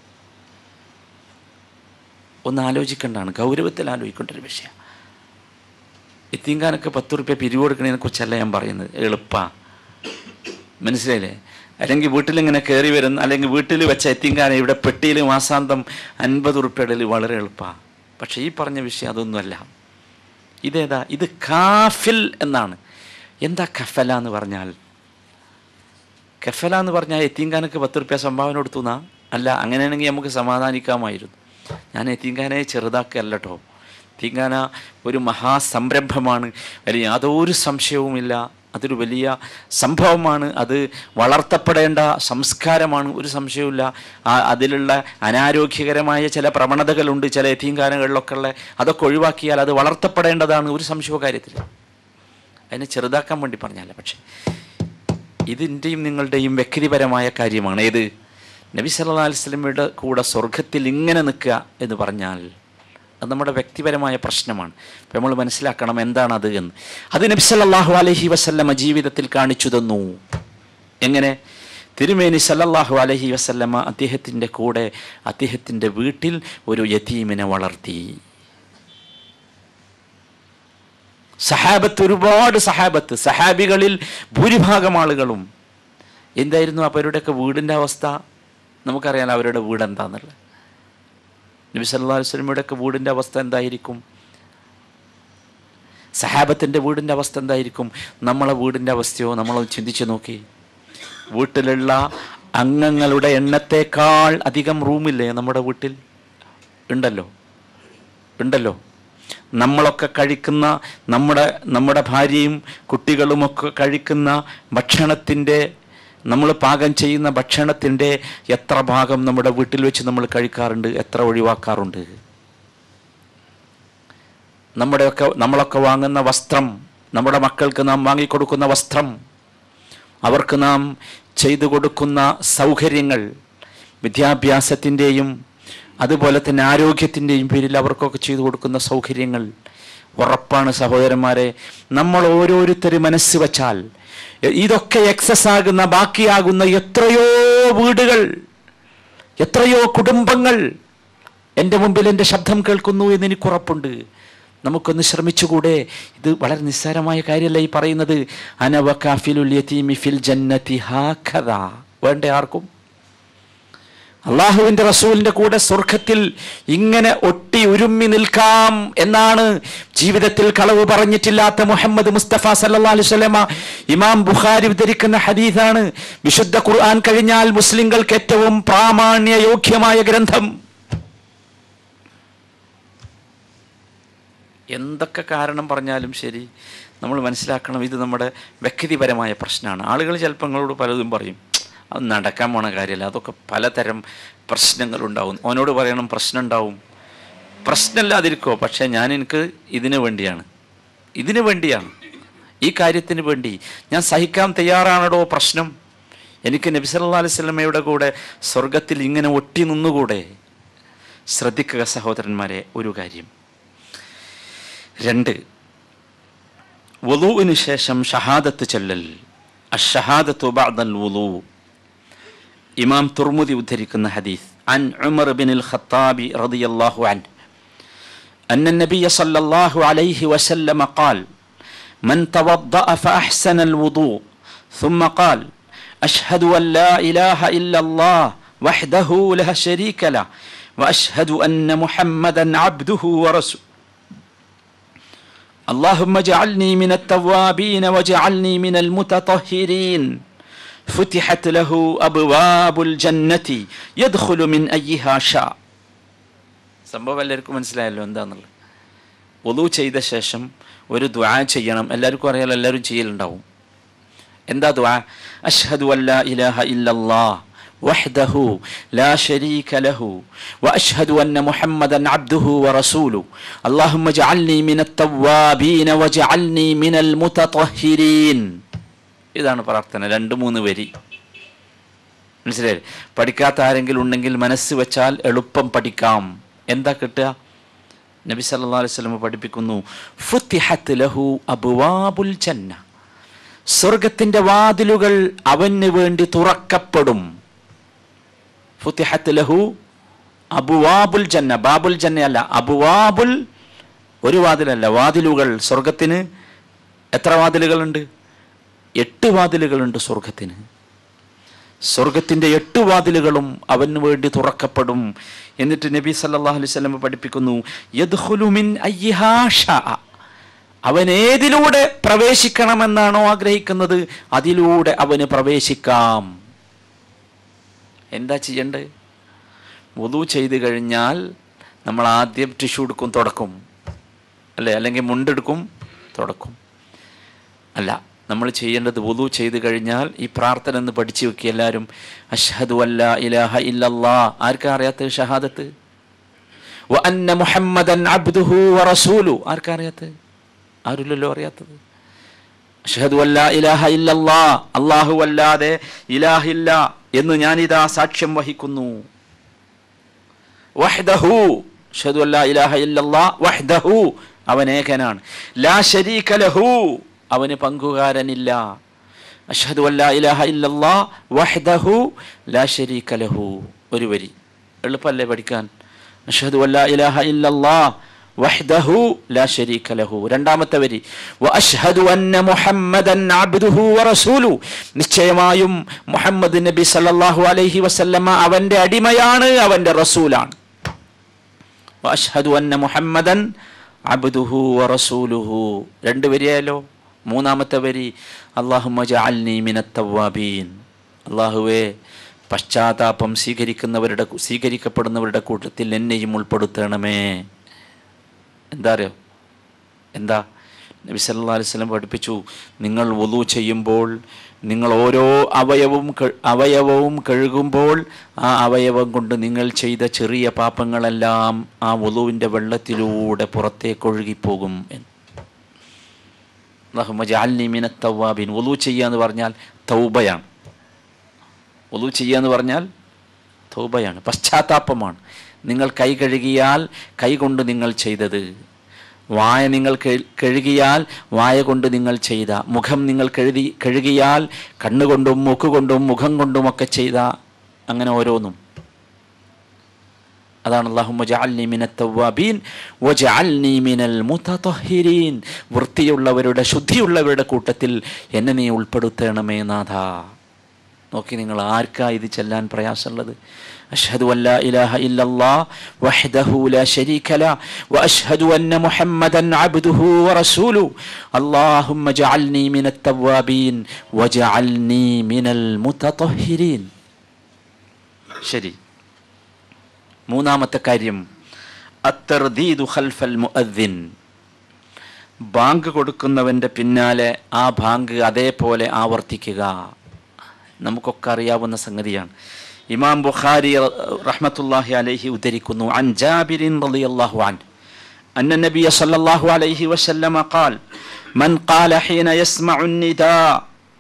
ഒന്ന് ആലോചിക്കേണ്ടതാണ് ഗൗരവത്തിൽ ആലോചിക്കേണ്ട ഒരു വിഷയം എത്തിങ്കാനൊക്കെ പത്ത് റുപ്യ പിരിവ് കൊടുക്കുന്നതിനെ കുറിച്ചല്ല ഞാൻ പറയുന്നത് എളുപ്പാ മനസ്സിലായില്ലേ അല്ലെങ്കിൽ വീട്ടിലിങ്ങനെ കയറി വരുന്ന അല്ലെങ്കിൽ വീട്ടിൽ വെച്ച എത്തിങ്കാന ഇവിടെ പെട്ടിയിൽ മാസാന്തം അൻപത് റുപ്യയുടെ വളരെ എളുപ്പമാണ് പക്ഷേ ഈ പറഞ്ഞ വിഷയം അതൊന്നുമല്ല ഇതേതാ ഇത് കാഫിൽ എന്നാണ് എന്താ കഫല എന്ന് പറഞ്ഞാൽ കഫല എന്ന് പറഞ്ഞാൽ എത്തീങ്കാനക്ക് പത്ത് റുപ്യ സംഭാവന കൊടുത്തു എന്നാ അല്ല അങ്ങനെയാണെങ്കിൽ നമുക്ക് സമാധാനിക്കാമായിരുന്നു ഞാൻ എത്തീങ്കാനയെ ചെറുതാക്കല്ല കേട്ടോ എത്തീങ്കാന ഒരു മഹാസംരംഭമാണ് അതിൽ യാതൊരു സംശയവുമില്ല അതൊരു വലിയ സംഭവമാണ് അത് വളർത്തപ്പെടേണ്ട സംസ്കാരമാണ് ഒരു സംശയവുമില്ല ആ അതിലുള്ള അനാരോഗ്യകരമായ ചില പ്രവണതകളുണ്ട് ചില എത്തീങ്കാനകളിലൊക്കെ ഉള്ള അതൊക്കെ ഒഴിവാക്കിയാൽ അത് വളർത്തപ്പെടേണ്ടതാണ് ഒരു സംശയവും കാര്യത്തിൽ അതിനെ ചെറുതാക്കാൻ വേണ്ടി പറഞ്ഞല്ല പക്ഷേ ഇതിൻ്റെയും നിങ്ങളുടെയും വ്യക്തിപരമായ കാര്യമാണ് ഏത് നബി സല്ലല്ലാഹു അലൈഹി വസല്ലമയുടെ കൂടെ സ്വർഗത്തിൽ ഇങ്ങനെ നിൽക്കുക എന്ന് പറഞ്ഞാൽ അത് നമ്മുടെ വ്യക്തിപരമായ പ്രശ്നമാണ് അപ്പോൾ നമ്മൾ മനസ്സിലാക്കണം എന്താണ് അത് എന്ന് അത് നബി സല്ലല്ലാഹു അലൈഹി വസല്ലമ ജീവിതത്തിൽ കാണിച്ചു തന്നു എങ്ങനെ തിരുമേനി സല്ലല്ലാഹു അലൈഹി വസല്ലമ അദ്ദേഹത്തിൻ്റെ കൂടെ അദ്ദേഹത്തിൻ്റെ വീട്ടിൽ ഒരു യതീമിനെ വളർത്തി സഹാബത്ത് ഒരുപാട് സഹാബത്ത് സഹാബികളിൽ ഭൂരിഭാഗം ആളുകളും എന്തായിരുന്നു അപ്പോൾ അവരുടെയൊക്കെ വീടിൻ്റെ അവസ്ഥ നമുക്കറിയാലോ അവരുടെ വീട് എന്താണെന്നുള്ളത് നബി സല്ലല്ലാഹു അലൈഹി വസല്ലമയുടെയൊക്കെ വീടിൻ്റെ അവസ്ഥ എന്തായിരിക്കും സഹാബത്തിൻ്റെ വീടിൻ്റെ അവസ്ഥ എന്തായിരിക്കും നമ്മളെ വീടിൻ്റെ അവസ്ഥയോ നമ്മളൊന്ന് ചിന്തിച്ച് നോക്കി വീട്ടിലുള്ള അംഗങ്ങളുടെ എണ്ണത്തേക്കാൾ അധികം റൂമില്ലേ നമ്മുടെ വീട്ടിൽ ഉണ്ടല്ലോ ഉണ്ടല്ലോ നമ്മളൊക്കെ കഴിക്കുന്ന നമ്മുടെ നമ്മുടെ ഭാര്യയും കുട്ടികളുമൊക്കെ കഴിക്കുന്ന ഭക്ഷണത്തിൻ്റെ നമ്മൾ പാകം ചെയ്യുന്ന ഭക്ഷണത്തിൻ്റെ എത്ര ഭാഗം നമ്മുടെ വീട്ടിൽ വെച്ച് നമ്മൾ കഴിക്കാറുണ്ട് എത്ര ഒഴിവാക്കാറുണ്ട് നമ്മുടെയൊക്കെ നമ്മളൊക്കെ വാങ്ങുന്ന വസ്ത്രം നമ്മുടെ മക്കൾക്ക് നാം വാങ്ങിക്കൊടുക്കുന്ന വസ്ത്രം അവർക്ക് നാം ചെയ്തു കൊടുക്കുന്ന സൗകര്യങ്ങൾ വിദ്യാഭ്യാസത്തിൻ്റെയും അതുപോലെ തന്നെ ആരോഗ്യത്തിൻ്റെയും പേരിൽ അവർക്കൊക്കെ ചെയ്തു കൊടുക്കുന്ന സൗകര്യങ്ങൾ ഉറപ്പാണ് സഹോദരന്മാരെ നമ്മൾ ഓരോരുത്തർ മനസ്സ് വച്ചാൽ ഇതൊക്കെ എക്സസ് ആകുന്ന ബാക്കിയാകുന്ന എത്രയോ വീടുകൾ എത്രയോ കുടുംബങ്ങൾ എൻ്റെ മുമ്പിൽ എൻ്റെ ശബ്ദം കേൾക്കുന്നു എന്ന് എനിക്ക് ഉറപ്പുണ്ട് നമുക്കൊന്ന് ശ്രമിച്ചുകൂടെ ഇത് വളരെ നിസ്സാരമായ കാര്യമല്ല ഈ പറയുന്നത് അനവകാഫിലുൽ യതീമി ഫിൽ ജന്നതി ഹാഖദ വേണ്ടേ ആർക്കും അള്ളാഹുവിന്റെ റസൂലിന്റെ കൂടെ സ്വർഗത്തിൽ ഇങ്ങനെ ഒട്ടി ഉരുമ്മി നിൽക്കാം എന്നാണ് ജീവിതത്തിൽ കളവ് പറഞ്ഞിട്ടില്ലാത്ത മുഹമ്മദ് മുസ്തഫ സല്ലല്ലാഹു അലൈഹി വസല്ലമ ഇമാം ബുഖാരി ഉദ്ധരിക്കുന്ന ഹദീസാണ് വിശുദ്ധ ഖുർആൻ കഴിഞ്ഞാൽ മുസ്ലിങ്ങൾക്ക് ഏറ്റവും പ്രാമാണ്യ യോഗ്യമായ ഗ്രന്ഥം എന്തൊക്കെ കാരണം പറഞ്ഞാലും ശരി നമ്മൾ മനസ്സിലാക്കണം ഇത് നമ്മുടെ വ്യക്തിപരമായ പ്രശ്നമാണ് ആളുകൾ ചിലപ്പോൾ നിങ്ങളോട് പലതും പറയും അത് നടക്കാൻ പോണ കാര്യമല്ല അതൊക്കെ പലതരം പ്രശ്നങ്ങളുണ്ടാവും അവനോട് പറയണം പ്രശ്നം ഉണ്ടാവും പ്രശ്നമില്ലാതിരിക്കോ പക്ഷേ ഞാൻ എനിക്ക് ഇതിനു വേണ്ടിയാണ് ഇതിനു വേണ്ടിയാണ് ഈ കാര്യത്തിന് വേണ്ടി ഞാൻ സഹിക്കാൻ തയ്യാറാണടോ പ്രശ്നം എനിക്ക് നബി സല്ലല്ലാഹു അലൈഹി വസല്ലമയുടെ കൂടെ സ്വർഗത്തിൽ ഇങ്ങനെ ഒട്ടി നിന്നുകൂടെ ശ്രദ്ധിക്കുക സഹോദരന്മാരെ ഒരു കാര്യം രണ്ട് വുളുവിന് ശേഷം ഷഹാദത്ത് ചൊല്ലൽ അഷഹാദത്തു ബഅദൽ വുളു ഇമാം തുർമുദി ഉദ്ധരിക്കുന്ന ഹദീസ് عن عمر بن الخطاب رضي الله عنه أن النبي صلى الله عليه وسلم قال من توضأ فأحسن الوضوء ثم قال أشهد أن لا إله إلا الله وحده لا شريك له وأشهد أن محمدا عبده ورسوله اللهم اجعلني من التوابين واجعلني من المتطهرين فتحت له أبواب الجنة يدخل من أيها شاء സംഭവം എല്ലാവർക്കും മനസ്സിലായല്ലോ എന്താന്നുള്ളത് ഒതു ചെയ്ത ശേഷം ഒരു ദ്വാ ചെയ്യണം എല്ലാവർക്കും അറിയാലോ എല്ലാവരും ചെയ്യലുണ്ടാവും എന്താ ദ്വാ അഷ്ഹദു അല്ലാ ഇലാഹ ഇല്ലല്ലാഹ് وحده لا شريك له واشهد ان محمدا عبده ورسوله اللهم اجعلني من التوابين واجعلني من المتطهرين ഇതാണ് പ്രാർത്ഥന രണ്ട് മൂന്ന് വരി മനസ്സിലായി പഠിക്കാത്ത ആരെങ്കിലും ഉണ്ടെങ്കിൽ മനസ്സ് വെച്ചാൽ എളുപ്പം പഠിക്കാം എന്താ കിട്ടുക നബി സല്ലല്ലാഹു അലൈഹി വസല്ലം പഠിപ്പിക്കുന്നു ഫുത്തിഹത്ത് ലഹു അബ്വാബുൽ ജന്ന സ്വർഗത്തിന്റെ വാതിലുകൾ അവന് വേണ്ടി തുറക്കപ്പെടും ഫുത്തിഹത്ത് ലഹു അബുവാബുൽ ജന്ന ബാബുൽ ജന്ന അല്ല അബുവാബുൽ ഒരു വാതിലല്ല വാതിലുകൾ സ്വർഗത്തിന് എത്ര വാതിലുകളുണ്ട് എട്ട് വാതിലുകളുണ്ട് സ്വർഗത്തിന് സ്വർഗത്തിന്റെ എട്ട് വാതിലുകളും അവന് വേണ്ടി തുറക്കപ്പെടും എന്നിട്ട് നബി സല്ലല്ലാഹു അലൈഹി വസല്ലം പഠിപ്പിക്കുന്നു യദ്ഖുലു മിൻ അയ്യിഹാ ശാഅ. അവൻ ഏതിലൂടെ പ്രവേശിക്കണമെന്നാണോ ആഗ്രഹിക്കുന്നത് അതിലൂടെ അവന് പ്രവേശിക്കാം എന്താ ചെയ്യണ്ടേ വുളു ചെയ്ത് കഴിഞ്ഞാൽ നമ്മൾ ആദ്യം ടിഷ്യൂ എടുക്കും തുടക്കും അല്ലേ അല്ലെങ്കിൽ മുണ്ടെടുക്കും തുടക്കും അല്ല നമ്മൾ ചെയ്യേണ്ടത് വുളു ചെയ്ത് കഴിഞ്ഞാൽ ഈ പ്രാർത്ഥന എന്ന് പഠിച്ചു വെക്കുക എല്ലാവരും അഷ്ഹദു അല്ലാ ഇലാഹ ഇല്ലല്ലാ ആർക്കാ അറിയാത്ത ഷഹാദത്ത് വ അന്ന മുഹമ്മദൻ അബ്ദുഹു വ റസൂലു ആർക്കാ അറിയാത്തത് ആരുമില്ലല്ലോ അറിയാത്തത് അഷ്ഹദു അല്ലാ ഇലാഹ ഇല്ലല്ലാ അല്ലാഹു അല്ലാതെ ഇലാഹില്ല എന്ന് ഞാനിതാ സാക്ഷ്യം വഹിക്കുന്നു വഹ്ദഹു അഷ്ഹദു അല്ലാ ഇലാഹ ഇല്ലല്ലാ വഹ്ദഹു അവൻ ഏകനാണ് ലാ ശരീക ലഹു അവന് പങ്കുകാരനില്ല അഷ്ഹദു അല്ലാ ഇലാഹ ഇല്ലല്ലാ വഹ്ദഹു ലാ ശരീക ലഹു ഒരു വരി എളുപ്പമല്ലേ പഠിക്കാൻ അഷ്ഹദു അല്ലാ ഇലാഹ ഇല്ലല്ലാ വഹ്ദഹു ലാ ശരീക ലഹു രണ്ടാമത്തെ വരി വഅഷ്ഹദു അന്ന മുഹമ്മദൻ അബ്ദുഹു വറസൂലു നിശ്ചയമായും മുഹമ്മദ് നബി സല്ലല്ലാഹു അലൈഹി വസല്ലമ അവന്റെ അടിമയാണ് അവന്റെ റസൂലാണ് വഅഷ്ഹദു അന്ന മുഹമ്മദൻ അബ്ദുഹു വറസൂലുഹു രണ്ട് വരിയായല്ലോ മൂന്നാമത്തെ വരി അള്ളാഹുമ്മ ജഅൽനി മിനത്ത് തവ്വാബീൻ അള്ളാഹുവേ പശ്ചാത്താപം സ്വീകരിക്കുന്നവരുടെ സ്വീകരിക്കപ്പെടുന്നവരുടെ കൂട്ടത്തിൽ എന്നെയും ഉൾപ്പെടുത്തണമേ എന്താ അറിയോ എന്താ നബി സല്ലല്ലാഹു അലൈഹി വസല്ലം പഠിപ്പിച്ചു നിങ്ങൾ വുളു ചെയ്യുമ്പോൾ നിങ്ങൾ ഓരോ അവയവവും ക- അവയവവും കഴുകുമ്പോൾ ആ അവയവം കൊണ്ട് നിങ്ങൾ ചെയ്ത ചെറിയ പാപങ്ങളെല്ലാം ആ വുളുവിൻ്റെ വെള്ളത്തിലൂടെ പുറത്തേക്ക് ഒഴുകിപ്പോകും എന്ന് അല്ലാഹുമ്മ ജഅൽനി മിനത്ത് തവ്വാബീൻ വുളു ചെയ്യുക എന്ന് പറഞ്ഞാൽ തൗബയാണ് വുളു ചെയ്യുക എന്ന് പറഞ്ഞാൽ തൗബയാണ് പശ്ചാത്താപമാണ് നിങ്ങൾ കൈ കഴുകിയാൽ കൈ കൊണ്ട് നിങ്ങൾ ചെയ്തത് വായ നിങ്ങൾ കഴു- കഴുകിയാൽ വായ കൊണ്ട് നിങ്ങൾ ചെയ്ത മുഖം നിങ്ങൾ കഴുകി കഴുകിയാൽ കണ്ണുകൊണ്ടും മൂക്കുകൊണ്ടും മുഖം കൊണ്ടുമൊക്കെ ചെയ്ത അങ്ങനെ ഓരോന്നും അതാണ് അള്ളാഹുമ്മ ജഅൽനി മിനത്ത് തവ്വാബീൻ വജഅൽനി മിനൽ മുതതഹിരീൻ വൃത്തിയുള്ളവരുടെ ശുദ്ധിയുള്ളവരുടെ കൂട്ടത്തിൽ എന്നെ നീ ഉൾപ്പെടുത്തണമേ നാഥ നോക്കി നിങ്ങൾ ആർക്കാ ഇത് ചെല്ലാൻ പ്രയാസമുള്ളത് അഷ്ഹദു അല്ലാ ഇലാഹ ഇല്ലല്ലാ വഹ്ദഹു ലാ ശരീക ല വഅഷ്ഹദു അന്ന മുഹമ്മദൻ അബ്ദുഹു വറസൂലു അല്ലാഹുമ്മ ജഅൽനി മിനത്ത് തവ്വാബീൻ വജഅൽനി മിനൽ മുതതഹിരീൻ ശരി മൂന്നാമത്തെ കാര്യം അത്തർദീദു ഖൽഫൽ മുഅദ്ദിൻ ബാങ്ക് കൊടുക്കുന്നവൻ്റെ പിന്നാലെ ആ ബാങ്ക് അതേപോലെ ആവർത്തിക്കുക നമുക്കൊക്കെ അറിയാവുന്ന സംഗതിയാണ് ഇമാം ബുഖാരി റഹ്മത്തുല്ലാഹി അലൈഹി ഉദ്ധരിക്കുന്നു അൻ ജാബിരിൻ റളിയല്ലാഹു അൻ أن النبي صلى الله عليه وسلم قال من قال حين يسمع النداء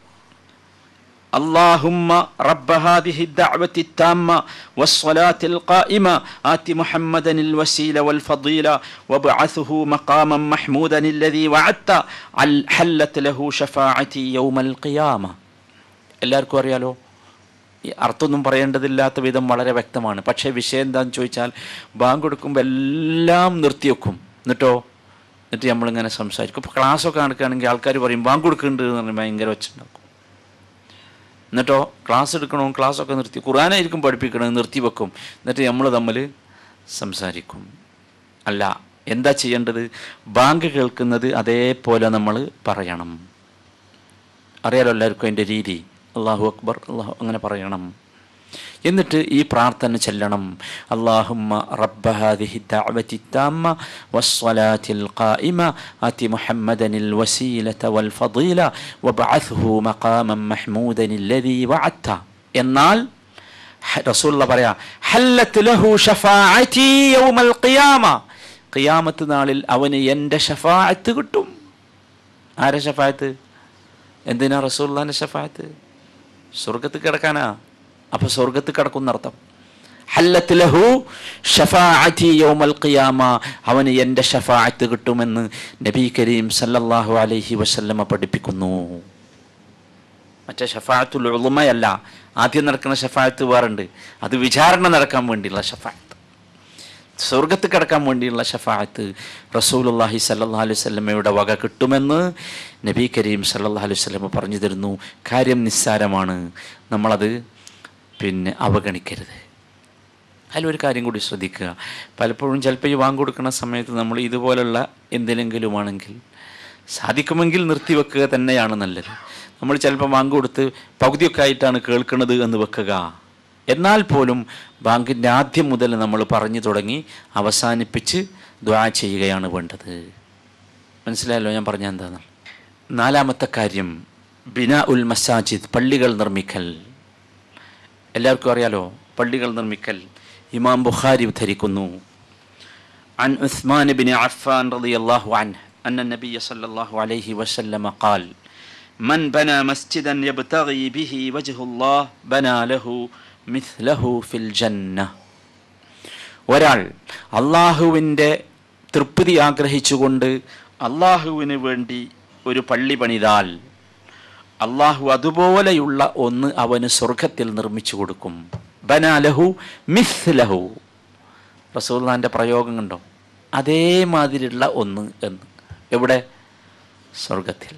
اللهم رب هذه الدعوة التامة والصلاة القائمة آت محمدا الوسيلة والفضيلة وابعثه مقاما محمودا الذي وعدت عل- حلت له شفاعتي يوم القيامة എല്ലാവർക്കും അറിയാലോ ഈ അർത്ഥമൊന്നും പറയേണ്ടതില്ലാത്ത വിധം വളരെ വ്യക്തമാണ് പക്ഷേ വിഷയം എന്താണെന്ന് ചോദിച്ചാൽ ബാങ്ക് കൊടുക്കുമ്പോൾ എല്ലാം നിർത്തിവെക്കും എന്നിട്ടോ എന്നിട്ട് നമ്മളിങ്ങനെ സംസാരിക്കും ഇപ്പോൾ ക്ലാസ്സൊക്കെ നടക്കുകയാണെങ്കിൽ ആൾക്കാർ പറയും ബാങ്ക് കൊടുക്കുന്നുണ്ട് എന്ന് പറഞ്ഞാൽ ഭയങ്കര വെച്ചുണ്ടാക്കും എന്നിട്ടോ ക്ലാസ് എടുക്കണോ ക്ലാസ്സൊക്കെ നിർത്തി ഖുറാനായിരിക്കും പഠിപ്പിക്കണത് നിർത്തി വെക്കും എന്നിട്ട് നമ്മൾ തമ്മിൽ സംസാരിക്കും അല്ല എന്താ ചെയ്യേണ്ടത് ബാങ്ക് കേൾക്കുന്നത് അതേപോലെ നമ്മൾ പറയണം അറിയാലോ എല്ലാവർക്കും അതിൻ്റെ രീതി അള്ളാഹു അക്ബർ അള്ളാഹു അങ്ങനെ പറയണം എന്നിട്ട് ഈ പ്രാർത്ഥന ചെല്ലണം അള്ളാഹുമ്മ റബ്ബ ഹാദിഹി ദഅവതി താമ്മ വസ്സലാത്തിൽ ഖായിമ ആതി മുഹമ്മദനിൽ വസീലത വൽ ഫളീല വബഅത്ഹു മഖാമൻ മഹ്മൂദൻ الذي വഅത്ത എന്നാൽ ഹ- റസൂലുള്ള പറയാ ഹല്ലത്ത് ലഹു ഷഫാഅതി യൗമൽ ഖിയാമ ഖിയാമത്ത് നാളിൽ അവന് എൻ്റെ ഷഫാഅത്ത് കിട്ടും ആരെ ഷഫാഅത്ത് എന്തിനാ റസൂലുള്ളാഹിന്റെ ഷഫാഅത്ത് സ്വർഗത്ത് കിടക്കാനാ അപ്പൊ സ്വർഗത്ത് കിടക്കുന്നർത്ഥം ഹല്ലത്ത് ലഹു ഷഫാഅതി യൗമൽ ഖിയാമ അവന് എൻ്റെ ഷഫാഅത്ത് കിട്ടുമെന്ന് നബി കരീം സല്ലല്ലാഹു അലൈഹി വസല്ലമ പഠിപ്പിക്കുന്നു മറ്റേ ഷഫാഅത്തുൽ ഉളുമയല്ല ആദ്യം നടക്കുന്ന ഷഫാഅത്ത് വേറുണ്ട് അത് വിചാരണ നടക്കാൻ വേണ്ടിയുള്ള ഷഫാഅത്ത് സ്വർഗത്ത് കിടക്കാൻ വേണ്ടിയുള്ള ഷഫാഅത്ത് റസൂലുള്ളാഹി സല്ലല്ലാഹു അലൈഹി വസല്ലമയുടെ വക കിട്ടുമെന്ന് നബി കരീം സല്ലല്ലാഹു അലൈഹി വസല്ലമ പറഞ്ഞു തരുന്നു കാര്യം നിസ്സാരമാണ് നമ്മളത് പിന്നെ അവഗണിക്കരുത് അതിലൊരു കാര്യം കൂടി ശ്രദ്ധിക്കുക പലപ്പോഴും ചിലപ്പോൾ ഈ വാങ്ങ് കൊടുക്കുന്ന സമയത്ത് നമ്മൾ ഇതുപോലുള്ള എന്തിനെങ്കിലുമാണെങ്കിൽ സാധിക്കുമെങ്കിൽ നിർത്തിവെക്കുക തന്നെയാണ് നല്ലത് നമ്മൾ ചിലപ്പോൾ വാങ്ങ് കൊടുത്ത് പകുതിയൊക്കെ ആയിട്ടാണ് കേൾക്കുന്നത് എന്ന് വെക്കുക എന്നാൽ പോലും ബാങ്കിൻ്റെ ആദ്യം മുതൽ നമ്മൾ പറഞ്ഞു തുടങ്ങി അവസാനിപ്പിച്ച് ദ്വാ ചെയ്യുകയാണ് വേണ്ടത് മനസ്സിലായല്ലോ ഞാൻ പറഞ്ഞ എന്താണ് നാലാമത്തെ കാര്യം ബിന ഉൽ മസാജിദ് പള്ളികൾ നിർമ്മിക്കൽ എല്ലാവർക്കും അറിയാലോ പള്ളികൾ നിർമ്മിക്കൽ ഇമാം ബുഖാരി ഉദ്ധരിക്കുന്നു عن عثمان بن عفان رضي الله عنه أن النبي صلى الله عليه وسلم قال من بنى مسجدا يبتغي به وجه الله بنى له مثله في الجنة ഒരാൾ അള്ളാഹുവിൻ്റെ തൃപ്തി ആഗ്രഹിച്ചുകൊണ്ട് അള്ളാഹുവിന് വേണ്ടി ഒരു പള്ളി പണിതാൽ അള്ളാഹു അതുപോലെയുള്ള ഒന്ന് അവന് സ്വർഗത്തിൽ നിർമ്മിച്ചു കൊടുക്കും ബനാലഹു മിസ് ലഹു റസൂല്ലാൻ്റെ പ്രയോഗം കണ്ടോ അതേമാതിരിയുള്ള ഒന്ന് എന്ന് എവിടെ സ്വർഗത്തിൽ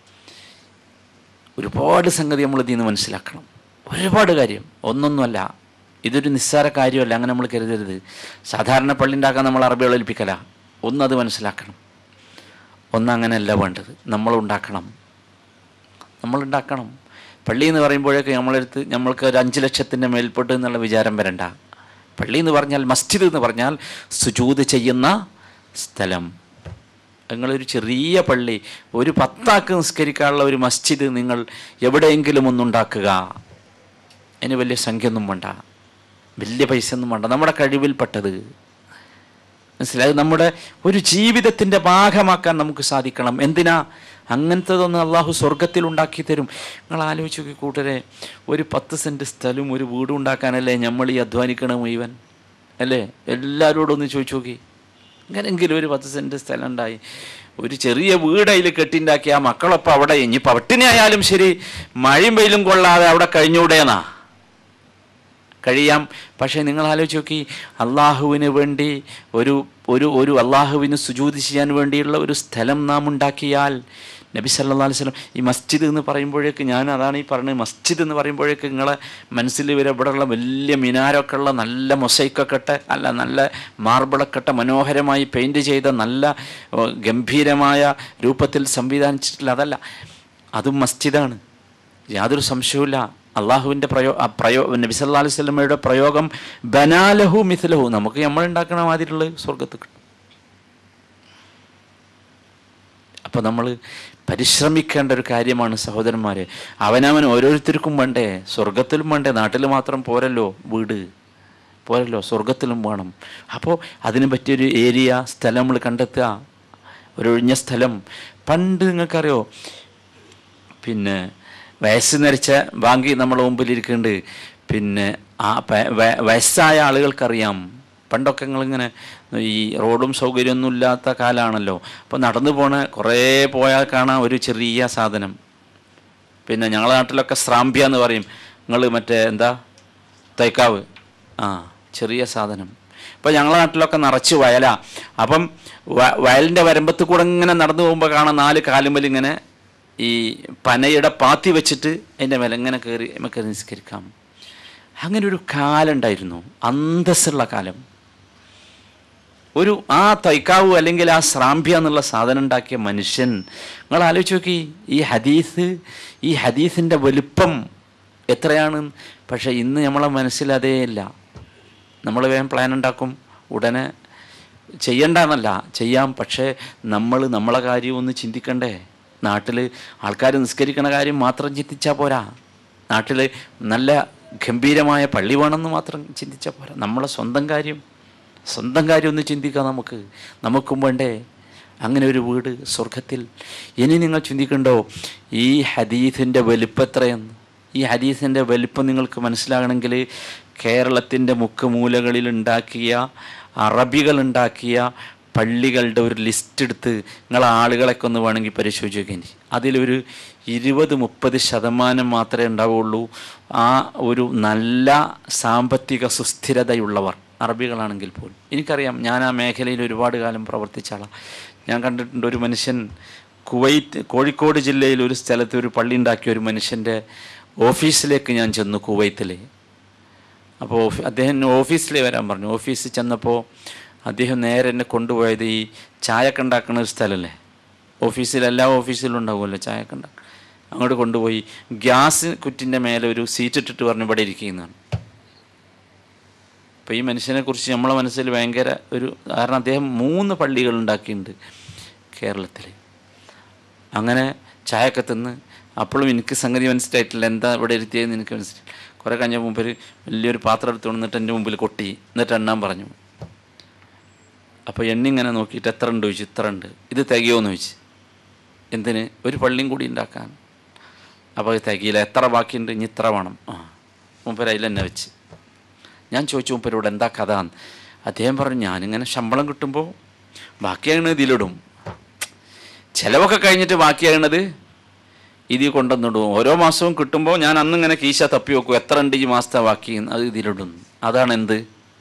ഒരുപാട് സംഗതി നമ്മൾ ഇതിൽ നിന്ന് മനസ്സിലാക്കണം ഒരുപാട് കാര്യം ഒന്നൊന്നുമല്ല ഇതൊരു നിസ്സാര കാര്യമല്ല അങ്ങനെ നമ്മൾ കരുതരുത് സാധാരണ പള്ളി ഉണ്ടാക്കാൻ നമ്മൾ അറബികൾ ഏൽപ്പിക്കല ഒന്നത് മനസ്സിലാക്കണം ഒന്ന് അങ്ങനെയല്ല വേണ്ടത് നമ്മൾ ഉണ്ടാക്കണം നമ്മൾ ഉണ്ടാക്കണം പള്ളി എന്ന് പറയുമ്പോഴേക്ക് നമ്മളെടുത്ത് നമ്മൾക്ക് ഒരു അഞ്ച് ലക്ഷത്തിൻ്റെ മേൽപോട്ട് എന്നുള്ള വിചാരം വരണ്ട പള്ളി എന്ന് പറഞ്ഞാൽ മസ്ജിദ് എന്ന് പറഞ്ഞാൽ സുജൂത് ചെയ്യുന്ന സ്ഥലം നിങ്ങളൊരു ചെറിയ പള്ളി ഒരു പത്താക്ക് നിസ്കരിക്കാനുള്ള ഒരു മസ്ജിദ് നിങ്ങൾ എവിടെയെങ്കിലും ഒന്നുണ്ടാക്കുക അതിന് വലിയ സംഖ്യ ഒന്നും വേണ്ട വലിയ പൈസ ഒന്നും വേണ്ട നമ്മുടെ കഴിവിൽപ്പെട്ടത് മനസ്സിലായത് നമ്മുടെ ഒരു ജീവിതത്തിൻ്റെ ഭാഗമാക്കാൻ നമുക്ക് സാധിക്കണം എന്തിനാ അങ്ങനത്തതൊന്ന് അള്ളാഹു സ്വർഗത്തിൽ ഉണ്ടാക്കി തരും നിങ്ങൾ ആലോചിച്ച് നോക്കി കൂട്ടരെ ഒരു പത്ത് സെൻറ്റ് സ്ഥലവും ഒരു വീടും ഉണ്ടാക്കാനല്ലേ നമ്മൾ ഈ അധ്വാനിക്കണ മുഴുവൻ അല്ലേ എല്ലാവരോടും ഒന്ന് ചോദിച്ചു നോക്കി അങ്ങനെങ്കിലും ഒരു പത്ത് സെൻറ്റ് സ്ഥലം ഉണ്ടായി ഒരു ചെറിയ വീട് അതിൽ കെട്ടിണ്ടാക്കി ആ മക്കളൊപ്പം അവിടെ ഇനി പട്ടിണി ആയാലും ശരി മഴയും വെയിലും കൊള്ളാതെ അവിടെ കഴിഞ്ഞൂടേന്നാ കഴിയാം പക്ഷേ നിങ്ങൾ ആലോചിച്ച് നോക്കി അള്ളാഹുവിന് വേണ്ടി ഒരു ഒരു ഒരു അള്ളാഹുവിന് സുജൂതി ചെയ്യാൻ വേണ്ടിയുള്ള ഒരു സ്ഥലം നാം ഉണ്ടാക്കിയാൽ നബി സല്ലാ അലൈഹി സ്വലം ഈ മസ്ജിദ് എന്ന് പറയുമ്പോഴേക്ക് ഞാൻ അതാണ് ഈ പറഞ്ഞത് മസ്ജിദ് എന്ന് പറയുമ്പോഴേക്ക് നിങ്ങളെ മനസ്സിൽ വരെ ഇവിടെയുള്ള വലിയ മിനാരൊക്കെ ഉള്ള നല്ല മൊസൈക്കൊക്കെ ഇട്ട് അല്ല നല്ല മാർബിളൊക്കെ ഇട്ട മനോഹരമായി പെയിൻറ് ചെയ്ത നല്ല ഓ, ഗംഭീരമായ രൂപത്തിൽ സംവിധാനിച്ചിട്ടില്ല അതല്ല അതും മസ്ജിദാണ് യാതൊരു സംശയവുമില്ല അള്ളാഹുവിൻ്റെ പ്രയോ ആ പ്രയോ നബി സല്ലാ അലൈഹി സ്വലമയുടെ പ്രയോഗം ബനാലഹു മിഥലഹു നമുക്ക് നമ്മൾ ഉണ്ടാക്കണ മാതിരിയുള്ള സ്വർഗത്ത് കിട്ടും അപ്പോൾ നമ്മൾ പരിശ്രമിക്കേണ്ട ഒരു കാര്യമാണ് സഹോദരന്മാരെ അവനവൻ ഓരോരുത്തർക്കും വേണ്ടേ സ്വർഗത്തിലും വേണ്ടേ നാട്ടിൽ മാത്രം പോരല്ലോ വീട് പോരല്ലോ സ്വർഗത്തിലും വേണം അപ്പോൾ അതിന് പറ്റിയൊരു ഏരിയ സ്ഥലം നമ്മൾ കണ്ടെത്തുക ഒരു ഒഴിഞ്ഞ സ്ഥലം പണ്ട് നിങ്ങൾക്കറിയോ പിന്നെ വയസ്സ് നരിച്ച ബാങ്കി നമ്മുടെ മുമ്പിലിരിക്കുന്നുണ്ട് പിന്നെ ആ പ- വയ- വയസ്സായ ആളുകൾക്കറിയാം പണ്ടൊക്കെ നിങ്ങളിങ്ങനെ ഈ റോഡും സൗകര്യമൊന്നും ഇല്ലാത്ത കാലമാണല്ലോ അപ്പോൾ നടന്നു പോണ കുറേ പോയാൽ കാണാം ഒരു ചെറിയ സാധനം പിന്നെ ഞങ്ങളുടെ നാട്ടിലൊക്കെ സ്രാമ്പ്യ എന്ന് പറയും നിങ്ങൾ മറ്റേ എന്താ തൈക്കാവ് ആ ചെറിയ സാധനം ഇപ്പം ഞങ്ങളുടെ നാട്ടിലൊക്കെ നിറച്ച് വയലാ അപ്പം വ- വയലിൻ്റെ വരമ്പത്ത് കൂടെ ഇങ്ങനെ നടന്നു പോകുമ്പോൾ കാണാം നാല് കാലുമ്പൽ ഇങ്ങനെ ഈ പനയുടെ പാത്തി വെച്ചിട്ട് അതിൻ്റെ മേലെ എങ്ങനെ കയറി നമുക്ക് നിസ്കരിക്കാം അങ്ങനെ ഒരു കാലം ഉണ്ടായിരുന്നു അന്തസ്സുള്ള കാലം ഒരു ആ തൈക്കാവു അല്ലെങ്കിൽ ആ ശ്രാമ്പ്യ എന്നുള്ള സാധനം ഉണ്ടാക്കിയ മനുഷ്യൻ നിങ്ങൾ ആലോചിച്ച് നോക്കി ഈ ഹദീസ് ഈ ഹദീസിൻ്റെ വലുപ്പം എത്രയാണ് പക്ഷേ ഇന്ന് നമ്മളെ മനസ്സിൽ അതേ ഇല്ല നമ്മൾ വേഗം പ്ലാൻ ഉണ്ടാക്കും ഉടനെ ചെയ്യണ്ടെന്നല്ല ചെയ്യാം പക്ഷേ നമ്മൾ നമ്മളെ കാര്യം ഒന്ന് ചിന്തിക്കണ്ടേ നാട്ടിൽ ആൾക്കാർ നിസ്കരിക്കണ കാര്യം മാത്രം ചിന്തിച്ചാൽ പോരാ നാട്ടിൽ നല്ല ഗംഭീരമായ പള്ളി വേണമെന്ന് മാത്രം ചിന്തിച്ചാൽ പോരാ നമ്മളെ സ്വന്തം കാര്യം സ്വന്തം കാര്യം ഒന്ന് ചിന്തിക്കാം നമുക്ക് നമുക്കും വേണ്ടേ അങ്ങനെ ഒരു വീട് സ്വർഗത്തിൽ ഇനി നിങ്ങൾ ചിന്തിക്കണ്ടോ ഈ ഹദീസിൻ്റെ വലിപ്പം എത്രയെന്ന് ഈ ഹദീസിൻ്റെ വലിപ്പം നിങ്ങൾക്ക് മനസ്സിലാകണമെങ്കിൽ കേരളത്തിൻ്റെ മുക്കുമൂലകളിൽ ഉണ്ടാക്കിയ അറബികൾ ഉണ്ടാക്കിയ പള്ളികളുടെ ഒരു ലിസ്റ്റ് എടുത്ത് നിങ്ങൾ ആളുകളൊക്കെ ഒന്ന് വേണമെങ്കിൽ പരിശോധിച്ച് നോക്കി അതിലൊരു ഇരുപത് മുപ്പത് ശതമാനം മാത്രമേ ഉണ്ടാവുള്ളൂ ആ ഒരു നല്ല സാമ്പത്തിക സുസ്ഥിരതയുള്ളവർ അറബികളാണെങ്കിൽ പോലും എനിക്കറിയാം ഞാൻ ആ മേഖലയിൽ ഒരുപാട് കാലം പ്രവർത്തിച്ച ആളാണ് ഞാൻ കണ്ടിട്ടുണ്ട് ഒരു മനുഷ്യൻ കുവൈറ്റ് കോഴിക്കോട് ജില്ലയിൽ ഒരു സ്ഥലത്ത് ഒരു പള്ളി ഉണ്ടാക്കിയ ഒരു മനുഷ്യൻ്റെ ഓഫീസിലേക്ക് ഞാൻ ചെന്നു കുവൈത്തിൽ അപ്പോൾ ഓഫീ- അദ്ദേഹം എന്നെ ഓഫീസിൽ വരാൻ പറഞ്ഞു ഓഫീസിൽ ചെന്നപ്പോൾ അദ്ദേഹം നേരെ എന്നെ കൊണ്ടുപോയത് ഈ ചായക്കെ ഉണ്ടാക്കുന്ന ഒരു സ്ഥലമല്ലേ ഓഫീസിൽ എല്ലാ ഓഫീസിലും ഉണ്ടാവുമല്ലോ ചായക്കെ ഉണ്ടാക്കുക അങ്ങോട്ട് കൊണ്ടുപോയി ഗ്യാസ് കുറ്റിൻ്റെ മേലെ ഒരു സീറ്റ് ഇട്ടിട്ട് പറഞ്ഞു ഇവിടെ ഇരിക്കുന്നതാണ് അപ്പോൾ ഈ മനുഷ്യനെ കുറിച്ച് നമ്മളെ മനസ്സിൽ ഭയങ്കര ഒരു കാരണം അദ്ദേഹം മൂന്ന് പള്ളികൾ ഉണ്ടാക്കിയിട്ടുണ്ട് കേരളത്തിൽ അങ്ങനെ ചായയൊക്കെ തിന്ന് അപ്പോഴും എനിക്ക് സംഗതി മനസ്സിലായിട്ടില്ല എന്താ ഇവിടെ ഇരുത്തിയതെന്ന് എനിക്ക് മനസ്സിലായി കുറേ കഴിഞ്ഞ മുമ്പ് ഒരു വലിയൊരു പാത്രം എടുത്തു എന്നിട്ട് എൻ്റെ മുമ്പിൽ കൊട്ടി എന്നിട്ട് എണ്ണാൻ പറഞ്ഞു അപ്പോൾ എണ്ണി ഇങ്ങനെ നോക്കിയിട്ട് എത്ര ഉണ്ട് ചോദിച്ചു ഇത്ര ഉണ്ട് ഇത് തികയോന്ന് ചോദിച്ചു എന്തിന് ഒരു പള്ളിയും കൂടി ഉണ്ടാക്കാൻ അപ്പോൾ അത് തികയില്ല എത്ര ബാക്കിയുണ്ട് ഇനി ഇത്ര വേണം ആ മുമ്പര് അതിൽ തന്നെ വെച്ച് ഞാൻ ചോദിച്ചു മുമ്പരോട് എന്താ കഥ എന്ന് അദ്ദേഹം പറഞ്ഞു ഞാനിങ്ങനെ ശമ്പളം കിട്ടുമ്പോൾ ബാക്കിയാകണത് ഇതിലിടും ചിലവൊക്കെ കഴിഞ്ഞിട്ട് ബാക്കിയാകണത് ഇതിൽ കൊണ്ടുവന്നിടും ഓരോ മാസവും കിട്ടുമ്പോൾ ഞാൻ അന്നിങ്ങനെ കീശ തപ്പി വെക്കും എത്ര ഉണ്ട് ഈ മാസത്തെ ബാക്കി എന്ന് അത് ഇതിലിടും അതാണ് എന്ത്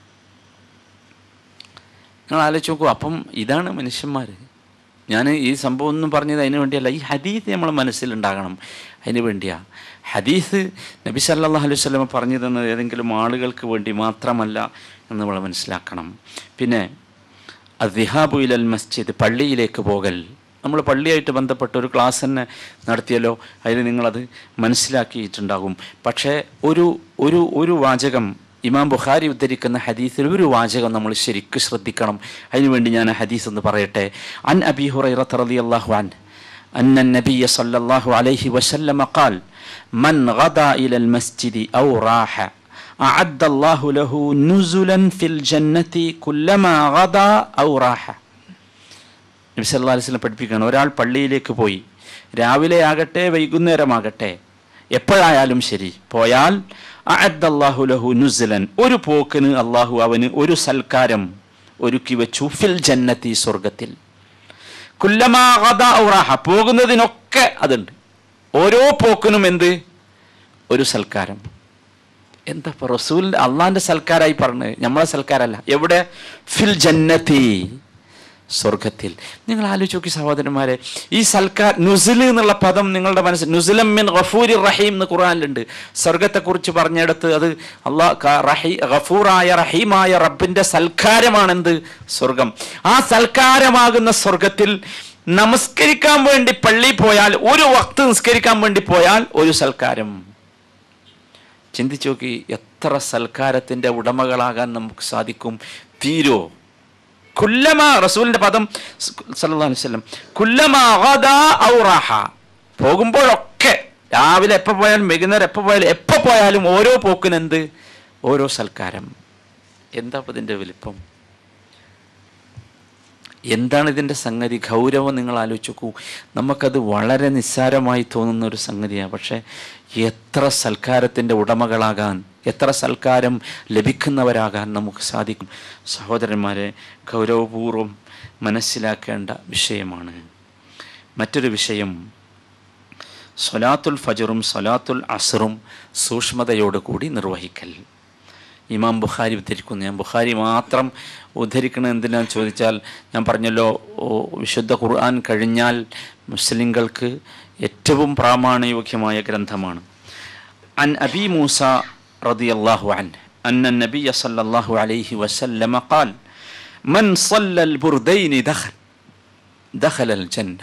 നിങ്ങൾ ആലോചിച്ച് നോക്കൂ അപ്പം ഇതാണ് മനുഷ്യന്മാർ ഞാൻ ഈ സംഭവം ഒന്നും പറഞ്ഞത് അതിന് വേണ്ടിയല്ല ഈ ഹദീസ് നമ്മളെ മനസ്സിലുണ്ടാകണം അതിന് വേണ്ടിയാ ഹദീസ് നബി സല്ലല്ലാഹു അലൈഹി വസല്ലം പറഞ്ഞു തന്നത് ഏതെങ്കിലും ആളുകൾക്ക് വേണ്ടി മാത്രമല്ല എന്ന് നമ്മൾ മനസ്സിലാക്കണം പിന്നെ അദ്ദിഹാബു ഇലൽ മസ്ജിദ് പള്ളിയിലേക്ക് പോകൽ നമ്മൾ പള്ളിയായിട്ട് ബന്ധപ്പെട്ട ഒരു ക്ലാസ് തന്നെ നടത്തിയല്ലോ അതിൽ നിങ്ങളത് മനസ്സിലാക്കിയിട്ടുണ്ടാകും പക്ഷേ ഒരു ഒരു ഒരു വാചകം ഇമാം ബുഖാരി ഉദ്ധരിക്കുന്ന ഹദീസിൽ ഒരു വാചകം നമ്മൾ ശരിക്കും ശ്രദ്ധിക്കണം അതിനുവേണ്ടി ഞാൻ ആ ഹദീസ് ഒന്ന് പറയട്ടെ അൻ അബി ഹുറൈറ റളിയല്ലാഹു അൻ أن النبي صلى الله عليه وسلم قال من غدا إلى المسجد أو راح أعد الله له نزلا في الجنة كلما غدا أو راح നബി സല്ലല്ലാഹു അലൈഹി വസല്ലം പഠിപ്പിക്കുകയാണ് ഒരാൾ പള്ളിയിലേക്ക് പോയി രാവിലെ ആകട്ടെ വൈകുന്നേരമാകട്ടെ എപ്പോഴായാലും ശരി പോയാൽ അഅദ്ദല്ലാഹു ലഹു നുസ്ലൻ ഒരു പോക്കിന് അള്ളാഹു അവന് ഒരു സൽക്കാരം ഒരുക്കി വെച്ചു ഫിൽ ജന്നത്തി സ്വർഗത്തിൽ കുല്ലമാ ഗദാ ഔ റാഹ പോകുന്നതിനൊക്കെ അതുണ്ട് ഓരോ പോക്കിനും എന്ത് ഒരു സൽക്കാരം എന്താ ഇപ്പൊ റസൂൽ അള്ളാന്റെ സൽക്കാരായി പറഞ്ഞത് നമ്മളെ സൽക്കാരല്ല എവിടെ ഫിൽ ജന്നത്തി സ്വർഗത്തിൽ നിങ്ങൾ ആലോചിച്ച് നോക്കി സഹോദരന്മാരെ ഈ സൽക്കാർ നുസിൽ എന്നുള്ള പദം നിങ്ങളുടെ മനസ്സിൽ നുസിലം മിൻ ഗഫൂരി റഹീം എന്ന് ഖുറാനിലുണ്ട് സ്വർഗത്തെക്കുറിച്ച് പറഞ്ഞെടുത്ത് അത് അള്ളാഹ് റഹീ ഗഫൂറായ റഹീമായ റബ്ബിന്റെ സൽക്കാരമാണെന്ത് സ്വർഗം ആ സൽക്കാരമാകുന്ന സ്വർഗത്തിൽ നമസ്കരിക്കാൻ വേണ്ടി പള്ളി പോയാൽ ഒരു വക്ത് നിസ്കരിക്കാൻ വേണ്ടി പോയാൽ ഒരു സൽക്കാരം ചിന്തിച്ചു നോക്കി എത്ര സൽക്കാരത്തിന്റെ ഉടമകളാകാൻ നമുക്ക് സാധിക്കും തീരോ കുല്ലമ റസൂലിന്റെ പദം സല്ലല്ലാഹു അലൈഹി വസല്ലം കുല്ലമ ഗദാ ഔ റാഹ പോകുമ്പോഴൊക്കെ രാവിലെ എപ്പോൾ പോയാലും വൈകുന്നേരം എപ്പോൾ പോയാലും എപ്പോൾ പോയാലും ഓരോ പോക്കിന് എന്ത് ഓരോ സൽക്കാരം എന്താ ഇപ്പൊ ഇതിന്റെ വലിപ്പം എന്താണ് ഇതിൻ്റെ സംഗതി ഗൗരവം നിങ്ങൾ ആലോചിച്ച് നോക്കൂ നമുക്കത് വളരെ നിസ്സാരമായി തോന്നുന്ന ഒരു സംഗതിയാണ് പക്ഷേ എത്ര സൽക്കാരത്തിൻ്റെ ഉടമകളാകാൻ എത്ര സൽക്കാരം ലഭിക്കുന്നവരാകാൻ നമുക്ക് സാധിക്കും സഹോദരന്മാരെ ഗൗരവപൂർവ്വം മനസ്സിലാക്കേണ്ട വിഷയമാണ് മറ്റൊരു വിഷയം സൊലാത്തുൽ ഫജറും സൊലാത്തുൽ അസറും സൂക്ഷ്മതയോടുകൂടി നിർവഹിക്കൽ ഇമാം ബുഖാരി ഉദ്ധരിക്കുന്നു ഞാൻ ബുഖാരി മാത്രം ഉദ്ധരിക്കണം എന്തിനാന്ന് ചോദിച്ചാൽ ഞാൻ പറഞ്ഞല്ലോ ഓ, വിശുദ്ധ ഖുർആൻ കഴിഞ്ഞാൽ മുസ്ലിങ്ങൾക്ക് ഏറ്റവും പ്രാമാണയോഗ്യമായ ഗ്രന്ഥമാണ് അൻ അബി മൂസ റളിയല്ലാഹു അൻ അന്ന നബിയ സല്ലല്ലാഹു അലൈഹി വസല്ലമ ഖാൽ മൻ സല്ലൽ ബുർദൈനി ദഖൽ ദഖലൽ ജന്ന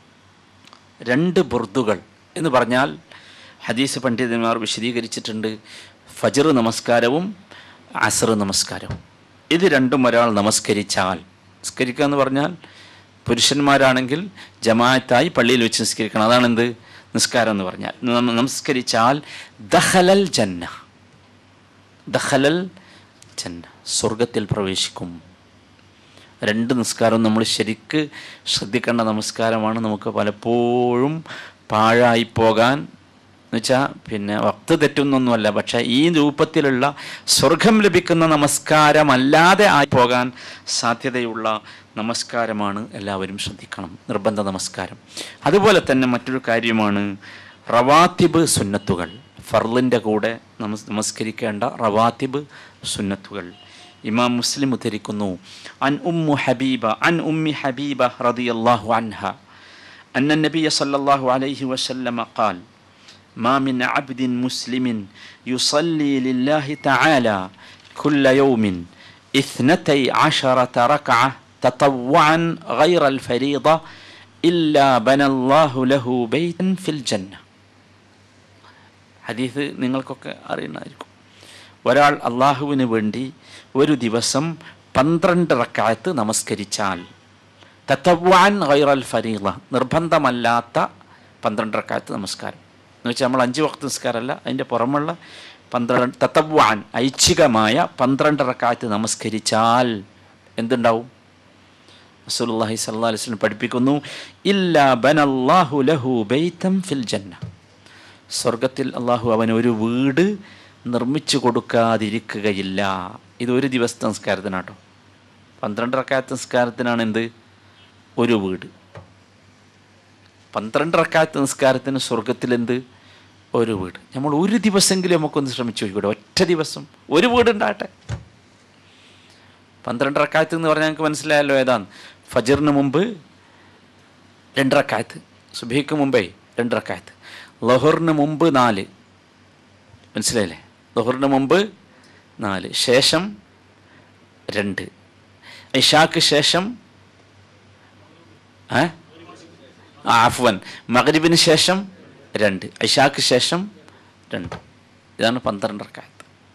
രണ്ട് ബുർദുകൾ എന്ന് പറഞ്ഞാൽ ഹദീസ് പണ്ഡിതന്മാർ വിശദീകരിച്ചിട്ടുണ്ട് ഫജർ നമസ്കാരവും അസർ നമസ്കാരവും ഇത് രണ്ടും ഒരാൾ നമസ്കരിച്ചാൽ നമസ്കരിക്കുക എന്ന് പറഞ്ഞാൽ പുരുഷന്മാരാണെങ്കിൽ ജമാഅത്തായി പള്ളിയിൽ വെച്ച് നിസ്കരിക്കണം അതാണ് എന്ത് നിസ്കാരം എന്ന് പറഞ്ഞാൽ നമ- നമസ്കരിച്ചാൽ ദഹലൽ ജന്ന ദഹലൽ ജന്ന സ്വർഗത്തിൽ പ്രവേശിക്കും രണ്ട് നിസ്കാരം നമ്മൾ ശരിക്ക് ശ്രദ്ധിക്കേണ്ട നമസ്കാരമാണ് നമുക്ക് പലപ്പോഴും പാഴായി പോകാൻ എന്ന് വെച്ചാൽ പിന്നെ വക്ത് തെറ്റുന്നൊന്നുമല്ല പക്ഷേ ഈ രൂപത്തിലുള്ള സ്വർഗം ലഭിക്കുന്ന നമസ്കാരമല്ലാതെ ആയി പോകാൻ സാധ്യതയുള്ള നമസ്കാരമാണ് എല്ലാവരും ശ്രദ്ധിക്കണം നിർബന്ധ നമസ്കാരം അതുപോലെ തന്നെ മറ്റൊരു കാര്യമാണ് റവാത്തിബ് സുന്നത്തുകൾ ഫർലിൻ്റെ കൂടെ നമസ് നമസ്കരിക്കേണ്ട റവാത്തിബ് സുന്നത്തുകൾ ഇമാം മുസ്ലിം ഉദ്ധരിക്കുന്നു അൻ ഉമ്മു ഹബീബ അൻ ഉമ്മി ഹബീബ റളിയല്ലാഹു അൻഹ أن النبي صلى الله عليه وسلم قال ما من عبد مسلم يصلي لله تعالى كل يوم اثنتي عشرة ركعة تطوعا غير الفريضة إلا بنى الله له بيتا في الجنة ഹദീസ് നിങ്ങൾക്കൊക്കെ അറിയുന്നതായിരിക്കും ഒരാൾ അള്ളാഹുവിന് വേണ്ടി ഒരു ദിവസം പന്ത്രണ്ട് റക്കായത്ത് നമസ്കരിച്ചാൽ തത്തവാൻ ഗൈറൽ ഫരീള നിർബന്ധമല്ലാത്ത പന്ത്രണ്ട് റക്കായത്ത് നമസ്കാരം എന്ന് വെച്ചാൽ നമ്മൾ അഞ്ച് വക്ത് നിസ്കാരമല്ല അതിൻ്റെ പുറമുള്ള പന്ത്രണ്ട് തത്തവാൻ ഐച്ഛികമായ പന്ത്രണ്ട് റക്കായത്ത് നമസ്കരിച്ചാൽ എന്തുണ്ടാവും റസൂലുള്ളാഹി സ്വല്ലല്ലാഹു അലൈഹി വസല്ലം പഠിപ്പിക്കുന്നു ഇല്ലാ ബനല്ലാഹു ലഹു ബൈതം ഫിൽ ജന്ന സ്വർഗത്തിൽ അള്ളാഹു അവന് ഒരു വീട് നിർമ്മിച്ചു കൊടുക്കാതിരിക്കുകയില്ല ഇത് ഒരു ദിവസത്തെ നിസ്കാരത്തിനാട്ടോ പന്ത്രണ്ട് റക്കായത്ത് നിസ്കാരത്തിനാണ് എന്ത് ഒരു വീട് പന്ത്രണ്ട് റക്കായത്ത് നിസ്കാരത്തിന് സ്വർഗത്തിൽ എന്ത് ഒരു വീട് നമ്മൾ ഒരു ദിവസമെങ്കിലും നമുക്കൊന്ന് ശ്രമിച്ചു നോക്കിക്കൂടെ ഒറ്റ ദിവസം ഒരു വീട് ഉണ്ടാകട്ടെ പന്ത്രണ്ട് റക്കായത്ത് എന്ന് പറഞ്ഞാൽ ഞങ്ങൾക്ക് മനസ്സിലായല്ലോ ഏതാണ് ഫജറിന് മുമ്പ് രണ്ട് റക്കായത്ത് സുബഹിക്ക് മുമ്പേ രണ്ട് റക്കായത്ത് ലഹറിന് മുമ്പ് നാല് മനസ്സിലായില്ലേ ലഹറിന് മുമ്പ് നാല് ശേഷം രണ്ട് ഇഷാക്ക് ശേഷം ഏ ആ, അഫ്വൻ മഗ്രിബിന് ശേഷം രണ്ട് ഇഷാക്ക് ശേഷം രണ്ട് ഇതാണ് പന്ത്രണ്ട് റക്കായത്ത്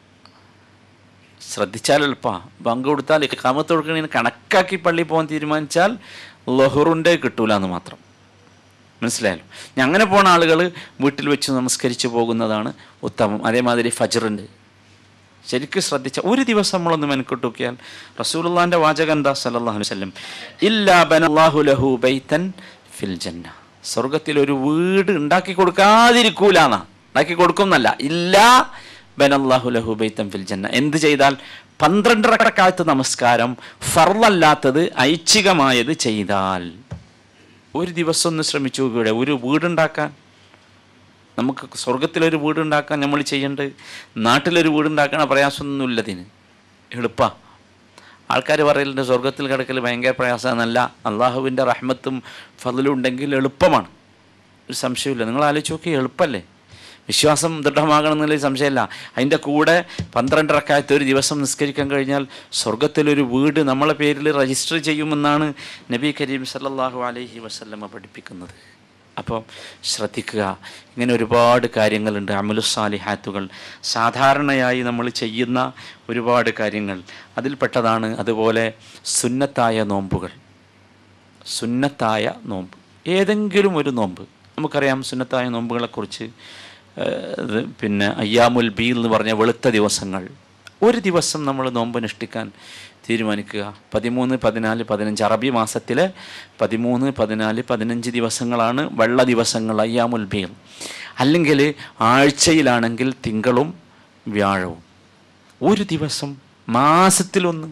ശ്രദ്ധിച്ചാൽ എളുപ്പമാണ് ബങ്ക് കൊടുത്താൽ കാമത്ത് കൊടുക്കണതിന് കണക്കാക്കി പള്ളി പോകാൻ തീരുമാനിച്ചാൽ ലഹുറിൻ്റെ കിട്ടൂല എന്ന് മാത്രം മനസ്സിലായല്ലോ ഇനി അങ്ങനെ പോണ ആളുകൾ വീട്ടിൽ വെച്ച് നമസ്കരിച്ച് പോകുന്നതാണ് ഉത്തമം അതേമാതിരി ഫജറുണ്ട് ശരിക്കും ശ്രദ്ധിച്ച ഒരു ദിവസം നമ്മളൊന്ന് മെനക്കെട്ട് നോക്കിയാൽ റസൂലുള്ളാന്റെ വാചകം എന്താ സല്ലല്ലാഹു അലൈഹി വസല്ലം ഇല്ലാ ബനല്ലാഹു ലഹു ബൈതൻ ഫിൽ ജന്ന സ്വർഗത്തിൽ ഒരു വീട് ഉണ്ടാക്കി കൊടുക്കാതിരിക്കൂലാന്നാ ഉണ്ടാക്കി കൊടുക്കുന്നല്ല ഇല്ലാ ബനല്ലാഹു ലഹു ബൈതൻ ഫിൽ ജന്ന എന്ത് ചെയ്താൽ പന്ത്രണ്ട് റക്കഴക്കാലത്ത് നമസ്കാരം ഫർളല്ലാത്തത് ഐച്ഛികമായത് ചെയ്താൽ ഒരു ദിവസം ഒന്ന് ശ്രമിച്ചു നോക്കിയുടെ ഒരു വീടുണ്ടാക്കാൻ നമുക്ക് സ്വർഗത്തിലൊരു വീടുണ്ടാക്കാൻ നമ്മൾ ചെയ്യേണ്ടത് നാട്ടിലൊരു വീടുണ്ടാക്കണ പ്രയാസമൊന്നുമില്ല ഇതിന് എളുപ്പാ ആൾക്കാർ പറയലുണ്ട് സ്വർഗത്തിൽ കിടക്കൽ ഭയങ്കര പ്രയാസമെന്നല്ല അള്ളാഹുവിൻ്റെ റഹ്മത്തും ഫതിലും ഉണ്ടെങ്കിൽ എളുപ്പമാണ് ഒരു സംശയമില്ല നിങ്ങൾ ആലോചിച്ച് നോക്കി എളുപ്പമല്ലേ വിശ്വാസം ദൃഢമാകണം എന്നുള്ള സംശയമില്ല അതിൻ്റെ കൂടെ പന്ത്രണ്ട് റക്കായത്ത് ഒരു ദിവസം നിസ്കരിക്കാൻ കഴിഞ്ഞാൽ സ്വർഗത്തിലൊരു വീട് നമ്മളെ പേരിൽ രജിസ്റ്റർ ചെയ്യുമെന്നാണ് നബി കരീം സല്ലല്ലാഹു അലൈഹി വസല്ലമ പഠിപ്പിക്കുന്നത് അപ്പം ശ്രദ്ധിക്കുക ഇങ്ങനെ ഒരുപാട് കാര്യങ്ങളുണ്ട് അമലുസാലിഹാത്തുകൾ സാധാരണയായി നമ്മൾ ചെയ്യുന്ന ഒരുപാട് കാര്യങ്ങൾ അതിൽപ്പെട്ടതാണ് അതുപോലെ സുന്നത്തായ നോമ്പുകൾ സുന്നത്തായ നോമ്പ് ഏതെങ്കിലും ഒരു നോമ്പ് നമുക്കറിയാം സുന്നത്തായ നോമ്പുകളെക്കുറിച്ച് ഏഹ്, ഇത് പിന്നെ അയ്യാമുൽ ബീൽ എന്ന് പറഞ്ഞ വെളുത്ത ദിവസങ്ങൾ ഒരു ദിവസം നമ്മൾ നോമ്പ് അനുഷ്ഠിക്കാൻ തീരുമാനിക്കുക പതിമൂന്ന് പതിനാല് പതിനഞ്ച് അറബി മാസത്തിലെ പതിമൂന്ന് പതിനാല് പതിനഞ്ച് ദിവസങ്ങളാണ് വെള്ള ദിവസങ്ങൾ അയ്യാമുൽ ബീൽ അല്ലെങ്കിൽ ആഴ്ചയിലാണെങ്കിൽ തിങ്കളും വ്യാഴവും ഒരു ദിവസം മാസത്തിലൊന്ന്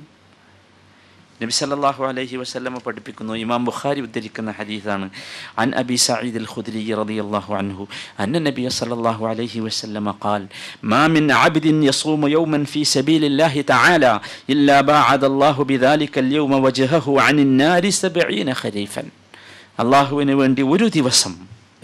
നബി സല്ലല്ലാഹു അലൈഹി വസല്ലമ പഠിപ്പിക്കുന്നു ഇമാം ബുഖാരി ഉദ്ധരിക്കുന്ന ഹദീസാണ് അൻ അബി സഈദ് അൽ ഖുദ്രി റളിയല്ലാഹു അൻഹു അന്ന നബി സല്ലല്ലാഹു അലൈഹി വസല്ലമ ഖാൽ മാ മിൻ അബ്ദിൻ യസൂമു യൗമൻ ഫീ സബീലില്ലാഹി തആല ഇല്ലാ ബഅദ അല്ലാഹു ബിദാലിക അൽ-യൗമ വജ്ഹഹു അനിൻ നാരി 70 ഖരീഫൻ അള്ളാഹുവിന് വേണ്ടി ഒരു ദിവസം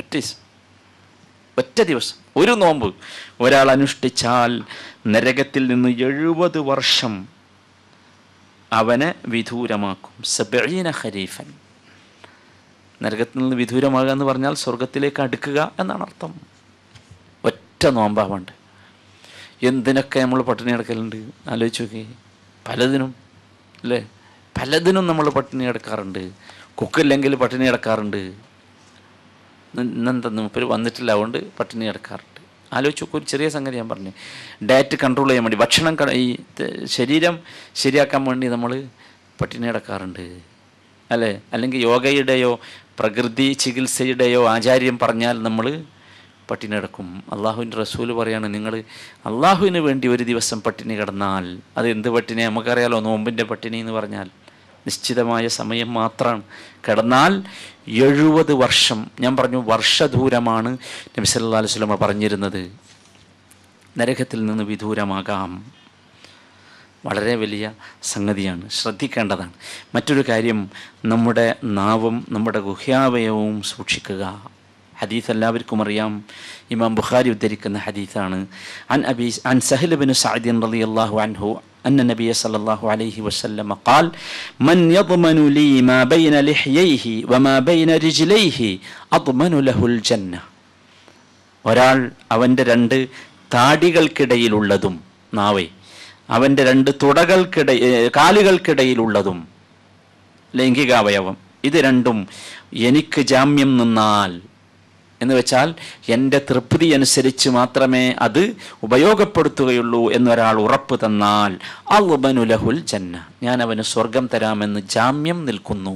ഒറ്റ ദിവസം ഒറ്റ ദിവസം ഒരു നോമ്പ് ഒരാൾ അനുഷ്ഠിച്ചാൽ നരകത്തിൽ നിന്ന് എഴുപത് വർഷം അവനെ വിദൂരമാക്കും സബീന ഖരീഫൻ നരകത്തിൽ നിന്ന് വിദൂരമാകുക എന്ന് പറഞ്ഞാൽ സ്വർഗത്തിലേക്ക് അടുക്കുക എന്നാണ് അർത്ഥം ഒറ്റ നോമ്പാവുണ്ട് എന്തിനൊക്കെ നമ്മൾ പട്ടിണി കിടക്കലുണ്ട് ആലോചിച്ച് നോക്കി പലതിനും അല്ലേ പലതിനും നമ്മൾ പട്ടിണി കിടക്കാറുണ്ട് കുക്കില്ലെങ്കിൽ പട്ടിണി കിടക്കാറുണ്ട് ഇന്നെന്താ മൂപ്പര് വന്നിട്ടില്ല അതുകൊണ്ട് പട്ടിണി കിടക്കാറുണ്ട് ആലോചിച്ച് നോക്കൂ ഒരു ചെറിയ സംഗതി ഞാൻ പറഞ്ഞു ഡയറ്റ് കൺട്രോൾ ചെയ്യാൻ വേണ്ടി ഭക്ഷണം ക- ഈ ത- ശരീരം ശരിയാക്കാൻ വേണ്ടി നമ്മൾ പട്ടിണി കിടക്കാറുണ്ട് അല്ലേ അല്ലെങ്കിൽ യോഗയുടെയോ പ്രകൃതി ചികിത്സയുടെയോ ആചാര്യം പറഞ്ഞാൽ നമ്മൾ പട്ടിണി കിടക്കും അള്ളാഹുവിൻ്റെ റസൂല് പറയാണ് നിങ്ങൾ അള്ളാഹുവിന് വേണ്ടി ഒരു ദിവസം പട്ടിണി കിടന്നാൽ അത് എന്ത് പട്ടിണി നമുക്കറിയാലോ നോമ്പിൻ്റെ പട്ടിണി എന്ന് പറഞ്ഞാൽ നിശ്ചിതമായ സമയം മാത്രമാണ് കിടന്നാൽ എഴുപത് വർഷം ഞാൻ പറഞ്ഞു വർഷദൂരമാണ് നബി സല്ലല്ലാഹു അലൈഹി വസല്ലമ പറഞ്ഞിരുന്നത് നരകത്തിൽ നിന്ന് വിദൂരമാകാം വളരെ വലിയ സംഗതിയാണ് ശ്രദ്ധിക്കേണ്ടതാണ് മറ്റൊരു കാര്യം നമ്മുടെ നാവും നമ്മുടെ ഗുഹ്യാവയവവും സൂക്ഷിക്കുക ഹദീസ് എല്ലാവർക്കും അറിയാം ഇമാം ബുഖാരി ഉദ്ധരിക്കുന്ന ഹദീസാണ് അൻ അബി അൻ സഹൽ ബിൻ സഅദിൻ റളിയല്ലാഹു അൻഹു أن النبي صلى الله عليه وسلم قال من يضمن لي ما بين لحييه وما بين رجليه أضمن له الجنة ഒരാൾ അവൻ്റെ രണ്ട് താടികൾക്കിടയിലുള്ളതും നാവേ അവൻ്റെ രണ്ട് തുടകൾക്കിട ഏ, കാലുകൾക്കിടയിലുള്ളതും ലൈംഗികാവയവം ഇത് രണ്ടും എനിക്ക് ജാമ്യം നിന്നാൽ എന്ന് വെച്ചാൽ എൻ്റെ തൃപ്തി അനുസരിച്ച് മാത്രമേ അത് ഉപയോഗപ്പെടുത്തുകയുള്ളൂ എന്നൊരാൾ ഉറപ്പ് തന്നാൽ അൽബനുലഹുൽ ജന്ന ഞാൻ അവന് സ്വർഗം തരാമെന്ന് ജാമ്യം നിൽക്കുന്നു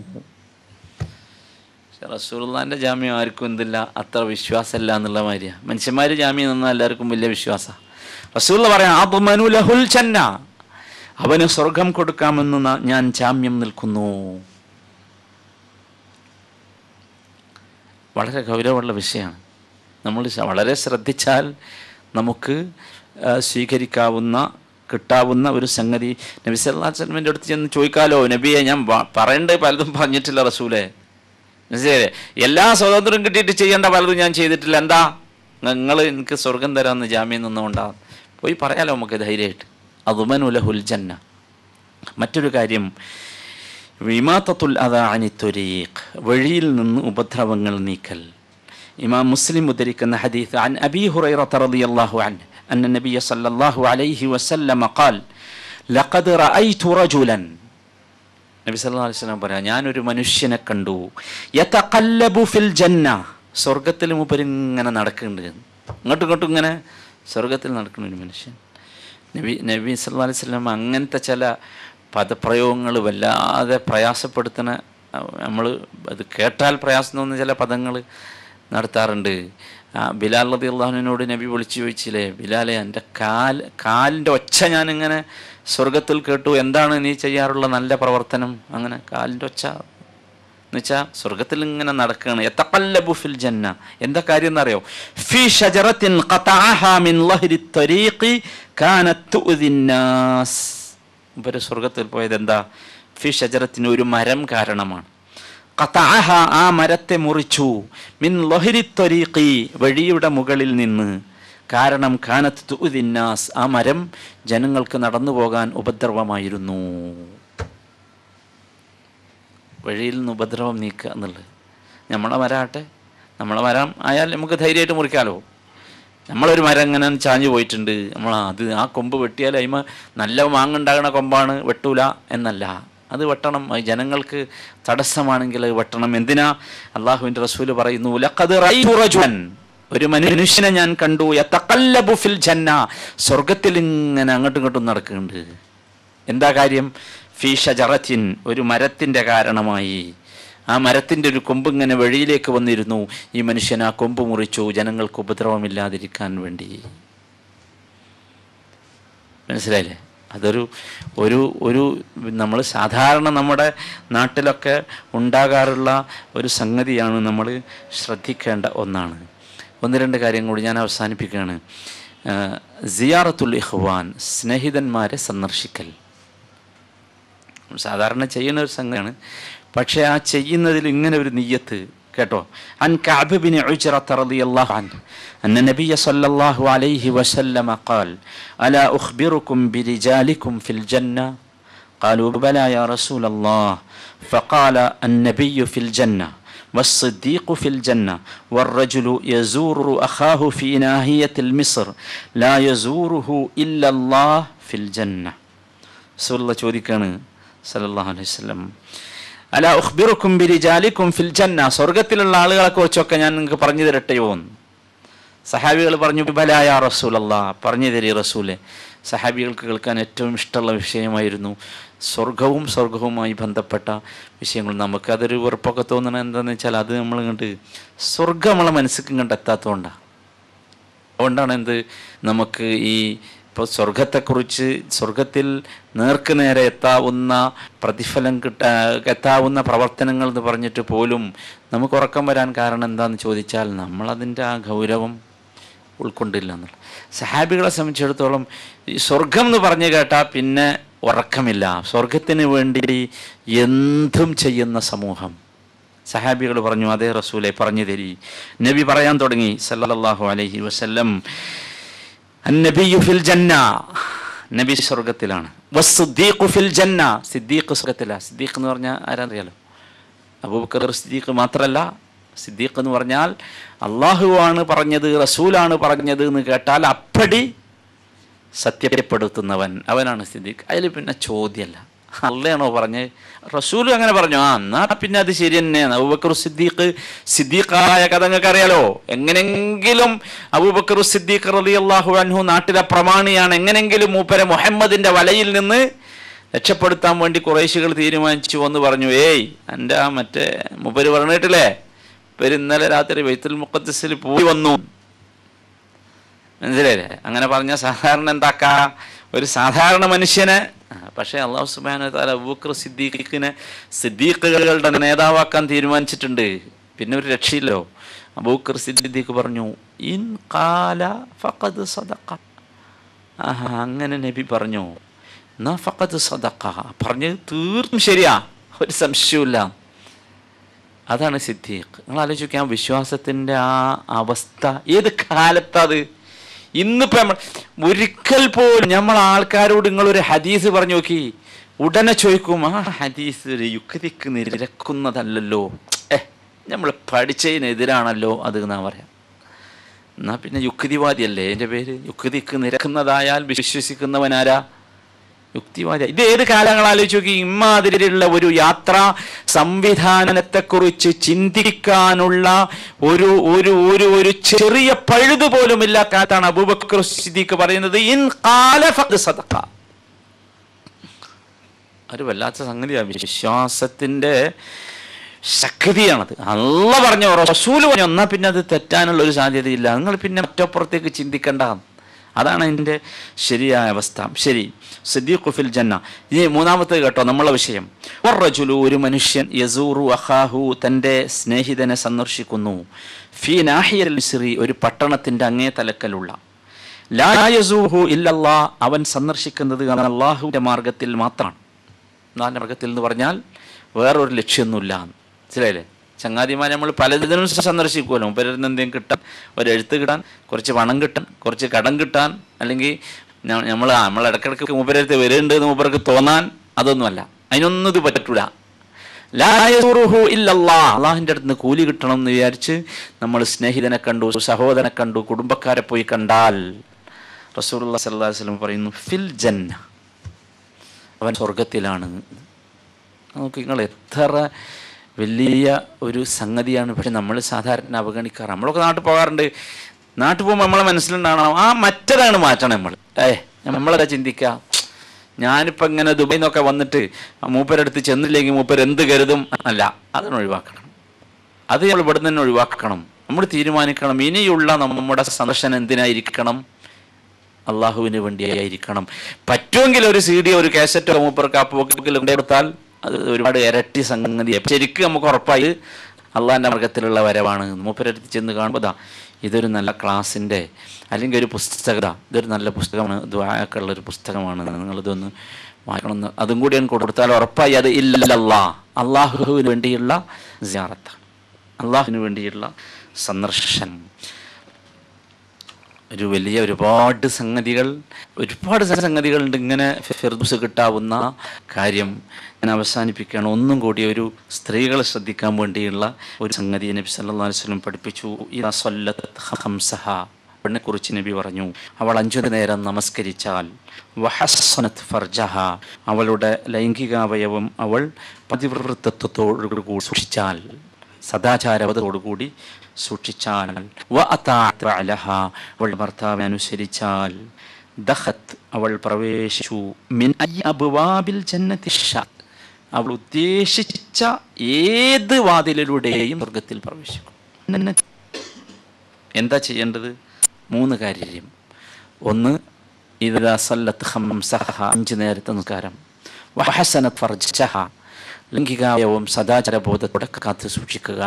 റസൂൽന്റെ ജാമ്യം ആർക്കും എന്തില്ല അത്ര വിശ്വാസമല്ല എന്നുള്ള മാതിരിയാണ് മനുഷ്യന്മാർ ജാമ്യം നിന്നാൽ എല്ലാവർക്കും വലിയ വിശ്വാസമാണ് റസൂൽ പറയാം അബ്മനുലഹുൽ ജന്ന അവന് സ്വർഗം കൊടുക്കാമെന്ന് ന- ഞാൻ ജാമ്യം നിൽക്കുന്നു വളരെ ഗൗരവമുള്ള വിഷയമാണ് നമ്മൾ ശ- വളരെ ശ്രദ്ധിച്ചാൽ നമുക്ക് ആ, സ്വീകരിക്കാവുന്ന കിട്ടാവുന്ന ഒരു സംഗതി നബി സല്ലല്ലാഹു അലൈഹി വസല്ലമയുടെ അടുത്ത് ചെന്ന് ചോദിക്കാലോ നബിയെ ഞാൻ വ- പറയേണ്ടത് പലതും പറഞ്ഞിട്ടില്ല റസൂലേ മനസ്സിലായില്ലേ എല്ലാ സ്വാതന്ത്ര്യം കിട്ടിയിട്ട് ചെയ്യേണ്ട പലതും ഞാൻ ചെയ്തിട്ടില്ല എന്താ നിങ്ങൾ എനിക്ക് സ്വർഗം തരാമെന്ന് ജാമ്യം നിന്നുകൊണ്ടാണ് പോയി പറയാലോ നമുക്ക് ധൈര്യമായിട്ട് അതുമനുലഹുൽ ജന്ന മറ്റൊരു കാര്യം വിമാത്തത്തുൽ അദാനിത്തൊരീഖ് വഴിയിൽ നിന്ന് ഉപദ്രവങ്ങൾ നീക്കൽ ഇമാം മുസ്ലിം ഉദ്ധരിക്കുന്ന ഹദീസ് عن أبي هريرة رضي الله عنه أن النبي صلى الله عليه وسلم قال لقد رأيت رجلا നബി സല്ലല്ലാഹു അലൈഹി വസല്ലം പറയാം ഞാനൊരു മനുഷ്യനെ കണ്ടു യതഖല്ലബു ഫിൽ ജന്ന സ്വർഗത്തിൽ മൂപ്പര് ഇങ്ങനെ നടക്കുന്നുണ്ട് ഇങ്ങോട്ടും ഇങ്ങോട്ടും ഇങ്ങനെ സ്വർഗത്തിൽ നടക്കുന്ന ഒരു മനുഷ്യൻ നബി നബി സല്ലല്ലാഹു അലൈഹി വസല്ലം അങ്ങനത്തെ ചില പദപ്രയോഗങ്ങൾ വല്ലാതെ പ്രയാസപ്പെടുത്തുന്ന നമ്മൾ അത് കേട്ടാൽ പ്രയാസം തോന്നുന്ന ചില പദങ്ങൾ നടത്താറുണ്ട് ആ, ബിലാൽ റതി അള്ളാഹുവിനോട് നബി വിളിച്ചു ചോദിച്ചില്ലേ ബിലാലെ എൻ്റെ കാൽ കാലിൻ്റെ ഒച്ച ഞാനിങ്ങനെ സ്വർഗത്തിൽ കേട്ടു എന്താണ് നീ ചെയ്യാറുള്ള നല്ല പ്രവർത്തനം അങ്ങനെ കാലിൻ്റെ ഒച്ച എന്നുവെച്ചാൽ സ്വർഗത്തിൽ ഇങ്ങനെ നടക്കുകയാണ് യതഖല്ലബു ഫിൽ ജന്ന എന്താ കാര്യം എന്നറിയോ ഫി ഷജറത്തിൻ ഖതഅഹാ മിൻ ലഹരി ത്വരീഖി കാനത് തുഅ്ദി الناس ഇവര് സ്വർഗത്തിൽ പോയത് എന്താ ഫി ഷജറത്തിന് ഒരു മരം കാരണമാണ് ഖതഅഹ ആ മരത്തെ മുറിച്ചു മിൻ ലഹരി ത്വരീഖി വഴിയുടെ മുകളിൽ നിന്ന് കാരണം കാനത്ത് തുഅ്ദി الناس ആ മരം ജനങ്ങൾക്ക് നടന്നു പോകാൻ ഉപദ്രവമായിരുന്നു വഴിയിൽ നിന്ന് ഉപദ്രവം നീക്കുക എന്നുള്ളത് നമ്മളെ മരമാട്ടെ നമ്മളെ മരം ആയാൽ നമുക്ക് ധൈര്യമായിട്ട് മുറിക്കാലോ നമ്മളൊരു മരം ഇങ്ങനെ ചാഞ്ഞു പോയിട്ടുണ്ട് നമ്മൾ അത് ആ കൊമ്പ് വെട്ടിയാൽ അതിമ നല്ല മാങ്ങുണ്ടാകുന്ന കൊമ്പാണ് വെട്ടൂല എന്നല്ല അത് വെട്ടണം അത് ജനങ്ങൾക്ക് തടസ്സമാണെങ്കിൽ അത് വെട്ടണം എന്തിനാ അള്ളാഹുവിൻ്റെ റസൂല് പറയുന്നു "ലഖദ് റഅയ്തു റജുലൻ" ഒരു മനുഷ്യനെ ഞാൻ കണ്ടു യതഖല്ലബു ഫിൽ ജന്ന സ്വർഗത്തിൽ ഇങ്ങനെ അങ്ങോട്ടും ഇങ്ങോട്ടും നടക്കുന്നുണ്ട് എന്താ കാര്യം ഫീ ഷജറത്തിൻ ഒരു മരത്തിൻ്റെ കാരണമായി ആ മരത്തിൻ്റെ ഒരു കൊമ്പ് ഇങ്ങനെ വഴിയിലേക്ക് വന്നിരുന്നു ഈ മനുഷ്യൻ ആ കൊമ്പ് മുറിച്ചു ജനങ്ങൾക്ക് ഉപദ്രവമില്ലാതിരിക്കാൻ വേണ്ടി മനസ്സിലായില്ലേ അതൊരു ഒരു ഒരു നമ്മൾ സാധാരണ നമ്മുടെ നാട്ടിലൊക്കെ ഉണ്ടാകാറുള്ള ഒരു സംഗതിയാണ് നമ്മൾ ശ്രദ്ധിക്കേണ്ട ഒന്നാണ് ഒന്ന് രണ്ട് കാര്യം കൂടി ഞാൻ അവസാനിപ്പിക്കുകയാണ് ആ, സിയാറത്തുൽ ഇഹ്വാൻ സ്നേഹിതന്മാരെ സന്ദർശിക്കൽ സാധാരണ ചെയ്യുന്ന ഒരു സംഗതിയാണ് പക്ഷേ ആ ചെയ്യുന്നതിൽ ഇങ്ങനെ ഒരു നീയത്ത് കേട്ടോ عن كعب بن عجرة رضي الله عنه أن النبي صلى الله عليه وسلم قال ألا أخبركم برجالكم في الجنة قالوا بلى يا رسول الله فقال النبي في الجنة والصديق في الجنة والرجل يزور أخاه في ناهية المصر لا يزوره إلا الله في الجنة റസൂലുള്ള ചോദിക്കാണ് സല്ലല്ലാഹു അലൈഹി വസല്ലം അല ഉഖ്ബിറുക്കും ബിരിജാലിക്കും ഫിൽ ജന്ന സ്വർഗ്ഗത്തിലുള്ള ആളുകളെ കുറിച്ചൊക്കെ ഞാൻ നിങ്ങൾക്ക് പറഞ്ഞു തരട്ടെയോ എന്ന് സഹാബികൾ പറഞ്ഞു ബലായ റസൂലല്ല പറഞ്ഞു തരി റസൂലെ സഹാബികൾക്ക് കേൾക്കാൻ ഏറ്റവും ഇഷ്ടമുള്ള വിഷയമായിരുന്നു സ്വർഗവും സ്വർഗവുമായി ബന്ധപ്പെട്ട വിഷയങ്ങൾ നമുക്ക് അതൊരു വെറുപ്പൊക്കെ തോന്നണത് എന്താണെന്ന് വെച്ചാൽ അത് നമ്മൾ ഇങ്ങോട്ട് സ്വർഗം നമ്മളെ മനസ്സിലേക്ക് ഇങ്ങോട്ട് എത്താത്തതുകൊണ്ടാണ് അതുകൊണ്ടാണ് എന്ത് നമുക്ക് ഈ ഇപ്പോൾ സ്വർഗത്തെക്കുറിച്ച് സ്വർഗത്തിൽ നേർക്ക് നേരെ എത്താവുന്ന പ്രതിഫലം കിട്ടാ എത്താവുന്ന പ്രവർത്തനങ്ങൾ എന്ന് പറഞ്ഞിട്ട് പോലും നമുക്ക് ഉറക്കം വരാൻ കാരണം എന്താണെന്ന് ചോദിച്ചാൽ നമ്മളതിൻ്റെ ആ ഗൗരവം ഉൾക്കൊണ്ടില്ല എന്നുള്ള സഹാബികളെ സംബന്ധിച്ചിടത്തോളം ഈ സ്വർഗം എന്ന് പറഞ്ഞു കേട്ടാൽ പിന്നെ ഉറക്കമില്ല സ്വർഗത്തിന് വേണ്ടി എന്തും ചെയ്യുന്ന സമൂഹം സഹാബികൾ പറഞ്ഞു അതേ റസൂലെ പറഞ്ഞു തരി നബി പറയാൻ തുടങ്ങി സല്ലല്ലാഹു അലൈഹി വസല്ലം അന്നബിയു ഫിൽ ജന്ന നബി സ്വർഗത്തിലാണ് വസ്സുദ്ദീഖു ഫിൽ ജന്ന സിദ്ദീഖ് സ്വർഗത്തിലാണ് സിദ്ദീഖ് എന്ന് പറഞ്ഞാൽ ആരാന്നറിയാലോ അബൂബക്കർ സിദ്ദീഖ് മാത്രമല്ല സിദ്ദീഖ് എന്ന് പറഞ്ഞാൽ അള്ളാഹുവാണ് പറഞ്ഞത് റസൂലാണ് പറഞ്ഞത് എന്ന് കേട്ടാൽ അപ്പടി സത്യപ്പെടുത്തുന്നവൻ അവനാണ് സിദ്ദീഖ് അതിൽ പിന്നെ ചോദ്യമല്ല അല്ലയാണോ പറഞ്ഞ് റസൂലും അങ്ങനെ പറഞ്ഞു ആ എന്നാ പിന്നെ അത് ശരി തന്നെയാണ് അബൂബക്കർ സിദ്ദീഖ് സിദ്ദീഖായ കഥ നിങ്ങൾക്ക് അറിയാലോ എങ്ങനെങ്കിലും അബൂബക്കർ സിദ്ദീഖ് റലി അള്ളാഹു അൻഹു നാട്ടിലെ പ്രമാണിയാണ് എങ്ങനെങ്കിലും മൂപ്പരെ മുഹമ്മദിന്റെ വലയിൽ നിന്ന് രക്ഷപ്പെടുത്താൻ വേണ്ടി കുറേശികൾ തീരുമാനിച്ചു എന്ന് പറഞ്ഞു ഏയ് എൻ്റെ ആ മറ്റേ മൂപ്പര് പറഞ്ഞിട്ടില്ലേ ഇവർ ഇന്നലെ രാത്രി ബൈത്തുൽ മുഖദ്സിൽ പോയി വന്നു മനസ്സിലായില്ലേ അങ്ങനെ പറഞ്ഞ സാധാരണ എന്താക്കാ ഒരു സാധാരണ മനുഷ്യനെ ആ, പക്ഷേ അള്ളാഹു സുബാന താല അബൂക്കർ സിദ്ദീഖിനെ സിദ്ദീഖുകളുടെ നേതാവാക്കാൻ തീരുമാനിച്ചിട്ടുണ്ട് പിന്നെ ഒരു രക്ഷയില്ലോ അബൂക്കർ സിദ്ദീഖ് പറഞ്ഞു ഇൻ കാല ഫഖദ് സദഖ ആഹാ അങ്ങനെ നബി പറഞ്ഞു എന്നാ ഫഖദ് സദഖ പറഞ്ഞത് തീർത്തും ശരിയാ ഒരു സംശയമില്ല അതാണ് സിദ്ദീഖ് നിങ്ങൾ ആലോചിക്കുക ആ വിശ്വാസത്തിൻ്റെ ആ അവസ്ഥ ഏത് കാലത്തത് ഇന്നിപ്പോ നമ്മൾ ഒരിക്കൽ പോലും നമ്മൾ ആൾക്കാരോട് നിങ്ങളൊരു ഹദീസ് പറഞ്ഞു നോക്കി ഉടനെ ചോദിക്കും ആ ഹദീസ് ഒരു യുക്തിക്ക് നിരക്കുന്നതല്ലല്ലോ ഏ നമ്മൾ പഠിച്ചതിനെതിരാണല്ലോ അത് എന്നാ പറയാം എന്നാ പിന്നെ യുക്തിവാദിയല്ലേ എൻ്റെ പേര് യുക്തിക്ക് നിരക്കുന്നതായാൽ വിശ്വസിക്കുന്നവനാരാ യുക്തിവാദി ഇത് ഏത് കാലങ്ങൾ ആലോചിച്ച് നോക്കി ഇമാതിരിയുള്ള ഒരു യാത്രാ സംവിധാനത്തെക്കുറിച്ച് ചിന്തിക്കാനുള്ള ഒരു ഒരു ഒരു ഒരു ചെറിയ പഴുത് പോലും ഇല്ലാത്താണ് അബൂബക്കർ സിദ്ദീഖ് പറയുന്നത് ഇൻ കാല ഫഖദ് സദഖ ഒരു വല്ലാത്ത സംഗതിയാണ് വിശ്വാസത്തിന്റെ ശക്തിയാണത് അല്ല പറഞ്ഞോ റസൂല് പറഞ്ഞു എന്നാ പിന്നെ അത് തെറ്റാനുള്ള ഒരു സാധ്യതയില്ല നിങ്ങൾ പിന്നെ മറ്റപ്പുറത്തേക്ക് ചിന്തിക്കണ്ട അതാണ് അതിൻ്റെ ശരിയായ അവസ്ഥ ശരി സിദ്ദീഖു ഫിൽ ജന്ന ഇനി മൂന്നാമത്തെ കേട്ടോ നമ്മളെ വിഷയം ഒറജുലു ഒരു മനുഷ്യൻ യസൂറു അഹാഹു തൻ്റെ സ്നേഹിതനെ സന്ദർശിക്കുന്നു ഫി നാഹിയൽ മിസ്രി ഒരു പട്ടണത്തിൻ്റെ അങ്ങേ തലക്കലുള്ള ലാ യസൂഹു ഇല്ലല്ലാ അവൻ സന്ദർശിക്കുന്നത് അള്ളാഹുവിൻ്റെ മാർഗത്തിൽ മാത്രമാണ് നാല് മാർഗത്തിൽ എന്ന് പറഞ്ഞാൽ വേറൊരു ലക്ഷ്യമൊന്നുമില്ല മനസ്സിലായില്ലേ ചങ്ങാതിമാരെ നമ്മൾ പലതിനും സന്ദർശിക്കുമല്ലോ മുപ്പരിൽ നിന്ന് എന്തെങ്കിലും കിട്ടാൻ ഒരു എഴുത്ത് കിട്ടാൻ കുറച്ച് പണം കിട്ടാൻ കുറച്ച് കടം കിട്ടാൻ അല്ലെങ്കിൽ നമ്മൾ നമ്മൾ ഇടയ്ക്കിടയ്ക്ക് മൂപ്പരടുത്ത് വരുന്നുണ്ട് എന്ന് മൂപ്പർക്ക് തോന്നാൻ അതൊന്നുമല്ല അതിനൊന്നും ഇത് പറ്റൂല ലായറുഹു ഇല്ലല്ലാ അള്ളാഹിൻ്റെ അടുത്ത് നിന്ന് കൂലി കിട്ടണം എന്ന് വിചാരിച്ച് നമ്മൾ സ്നേഹിതനെ കണ്ടു സഹോദരനെ കണ്ടു കുടുംബക്കാരെ പോയി കണ്ടാൽ റസൂലുള്ള സല്ലല്ലാഹു അലൈഹി വസല്ലം പറയുന്നു ഫിൽ ജന്ന അവൻ സ്വർഗത്തിലാണ് നോക്കി നിങ്ങൾ എത്ര വലിയ ഒരു സംഗതിയാണ് പക്ഷെ നമ്മൾ സാധാരണ അവഗണിക്കാറ് നമ്മളൊക്കെ നാട്ടിൽ പോകാറുണ്ട് നാട്ടിൽ പോകുമ്പോൾ നമ്മളെ മനസ്സിലുണ്ടാവണം ആ മറ്റതാണ് മാറ്റണം നമ്മൾ ഏ നമ്മളതാ ചിന്തിക്കുക ഞാനിപ്പോൾ ഇങ്ങനെ ദുബൈയിൽ നിന്നൊക്കെ വന്നിട്ട് ആ മൂപ്പരടുത്ത് ചെന്നില്ലെങ്കിൽ മൂപ്പർ എന്ത് കരുതും അല്ല അതാണ് ഒഴിവാക്കണം അത് നമ്മൾ ഇവിടെ തന്നെ ഒഴിവാക്കണം നമ്മൾ തീരുമാനിക്കണം ഇനിയുള്ള നമ്മുടെ സന്ദർശനം എന്തിനായിരിക്കണം അള്ളാഹുവിന് വേണ്ടിയായിരിക്കണം പറ്റുമെങ്കിൽ ഒരു സി ഡി ഒരു കാസറ്റോ മൂപ്പർക്ക് ആ പോക്കിൽ കൊടുത്താൽ അത് ഒരുപാട് ഇരട്ടി സംഗതി ശരിക്കും നമുക്ക് ഉറപ്പായി അള്ളാഹിൻ്റെ മാർഗത്തിലുള്ള വരവാണ് മൂപ്പരടുത്ത് ചെന്ന് കാണുമ്പോൾ ദാ ഇതൊരു നല്ല ക്ലാസ്സിൻ്റെ അല്ലെങ്കിൽ ഒരു പുസ്തകത ഇതൊരു നല്ല പുസ്തകമാണ് ദ്വായൊക്കെ ഉള്ള ഒരു പുസ്തകമാണ് നിങ്ങളിതൊന്ന് വായിക്കണമെന്ന് അതും കൂടി ഞാൻ കൊടുത്താൽ ഉറപ്പായി അത് ഇല്ലല്ലാ അള്ളാഹുവിന് വേണ്ടിയുള്ള സിയാറത്താണ് അള്ളാഹുവിന് വേണ്ടിയുള്ള സന്ദർശനം ഒരു വലിയ ഒരുപാട് സംഗതികൾ ഒരുപാട് സംഗതികളുണ്ട് ഇങ്ങനെ ഫിർദുസ് കിട്ടാവുന്ന കാര്യം ഞാൻ അവസാനിപ്പിക്കുകയാണ് ഒന്നും കൂടി ഒരു സ്ത്രീകളെ ശ്രദ്ധിക്കാൻ വേണ്ടിയുള്ള ഒരു സംഗതി നബി സല്ലല്ലാഹു അലൈഹി വസല്ലം പഠിപ്പിച്ചു ഇദാ സല്ലത്ത് ഹംസഹ അവളെ കുറിച്ച് നബി പറഞ്ഞു അവൾ അഞ്ചു നേരം നമസ്കരിച്ചാൽ വഹസ്സനത്ത് ഫർജഹ അവളുടെ ലൈംഗികാവയവം അവൾ പതിവൃത്തത്വത്തോടു കൂടി സൂക്ഷിച്ചാൽ സദാചാരവതോടുകൂടി സൂക്ഷിച്ചാൽ വ അതാഅത്ത് അലഹ അവൾ ഭർത്താവിനെ അനുസരിച്ചാൽ ദഖത്ത് അവൾ പ്രവേശിച്ചു മിൻ അയ്യ അബ്വാബിൽ ജന്നത്തി ഷാ അവൾ ഉദ്ദേശിച്ച ഏത് വാതിലിലൂടെയും സ്വർഗത്തിൽ പ്രവേശിക്കും എന്നെ എന്താ ചെയ്യേണ്ടത് മൂന്ന് കാര്യം ഒന്ന് ഇതാ സല്ലത്ത് ഹംസഹ അഞ്ച് നേരത്തെ നിസ്കാരം വഹസനത്ത് ഫർജഹ ലൈംഗികായവും സദാചാരബോധത്തോടെ കാത്തു സൂക്ഷിക്കുക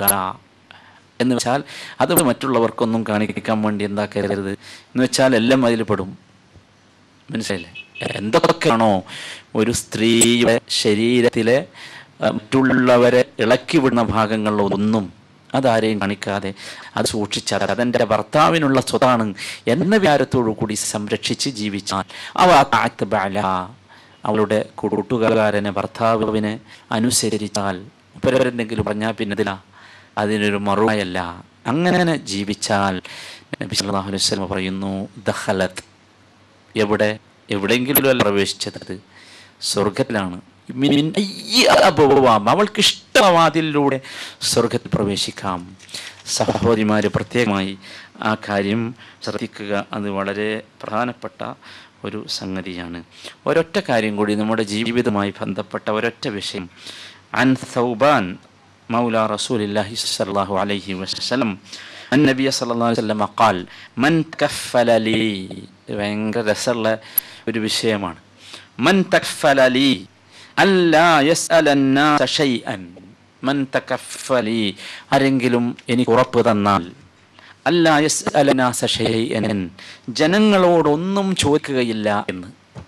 എന്ന് വെച്ചാൽ അത് മറ്റുള്ളവർക്കൊന്നും കാണിക്കാൻ വേണ്ടി എന്താക്കരുത് എന്ന് വെച്ചാൽ എല്ലാം അതിൽ പെടും മനസ്സിലായില്ലേ എന്തൊക്കെയാണോ ഒരു സ്ത്രീയുടെ ശരീരത്തിലെ ആ, മറ്റുള്ളവരെ ഇളക്കി വിടുന്ന ഭാഗങ്ങളിലൊന്നും അതാരെയും കാണിക്കാതെ അത് സൂക്ഷിച്ചാൽ അതെൻ്റെ ഭർത്താവിനുള്ള സ്വത്താണ് എന്ന വിചാരത്തോടു കൂടി സംരക്ഷിച്ച് ജീവിച്ചാൽ അവ താഴ്ത്ത് ബാല അവളുടെ കൂട്ടുകാരനെ ഭർത്താവിനെ അനുസരിച്ചാൽ മുപ്പരെന്തെങ്കിലും പറഞ്ഞാൽ പിന്നെ ഇതിലാ അതിനൊരു മറുപടിയല്ല അങ്ങനെ ജീവിച്ചാൽ നബി സല്ലല്ലാഹു അലൈഹി വസല്ലം പറയുന്നു ദഖലത്ത് എവിടെ എവിടെയെങ്കിലും അല്ല പ്രവേശിച്ചത് സ്വർഗത്തിലാണ് മിൻ അയ്യി അബ്വാബ്. അവൾക്ക് ഇഷ്ടവാതിലൂടെ സ്വർഗത്തിൽ പ്രവേശിക്കാം സഹോദരിമാർ പ്രത്യേകമായി ആ കാര്യം ശ്രദ്ധിക്കുക അത് വളരെ പ്രധാനപ്പെട്ട ഒരു സംഗതിയാണ് ഒരൊറ്റ കാര്യം കൂടി നമ്മുടെ ജീവിതവുമായി ബന്ധപ്പെട്ട ഒരൊറ്റ വിഷയം അൻ സൗബാൻ മൗല റസൂലില്ലാഹി സ്വല്ലല്ലാഹു അലൈഹി വസല്ലം النبي صلى الله عليه وسلم قال من تكفل لي ഭയങ്കര രസമുള്ള ഒരു വിഷയമാണ് മൻ തക്ഫല ലി അല്ലാ യസ്അല الناس شيئا മൻ തകഫലി ആരെങ്കിലും എനിക്ക് ഉറപ്പ് തന്നാൽ അല്ലാ യസ്അല الناس شيئا ജനങ്ങളോടൊന്നും ചോദിക്കുകയില്ല എന്ന്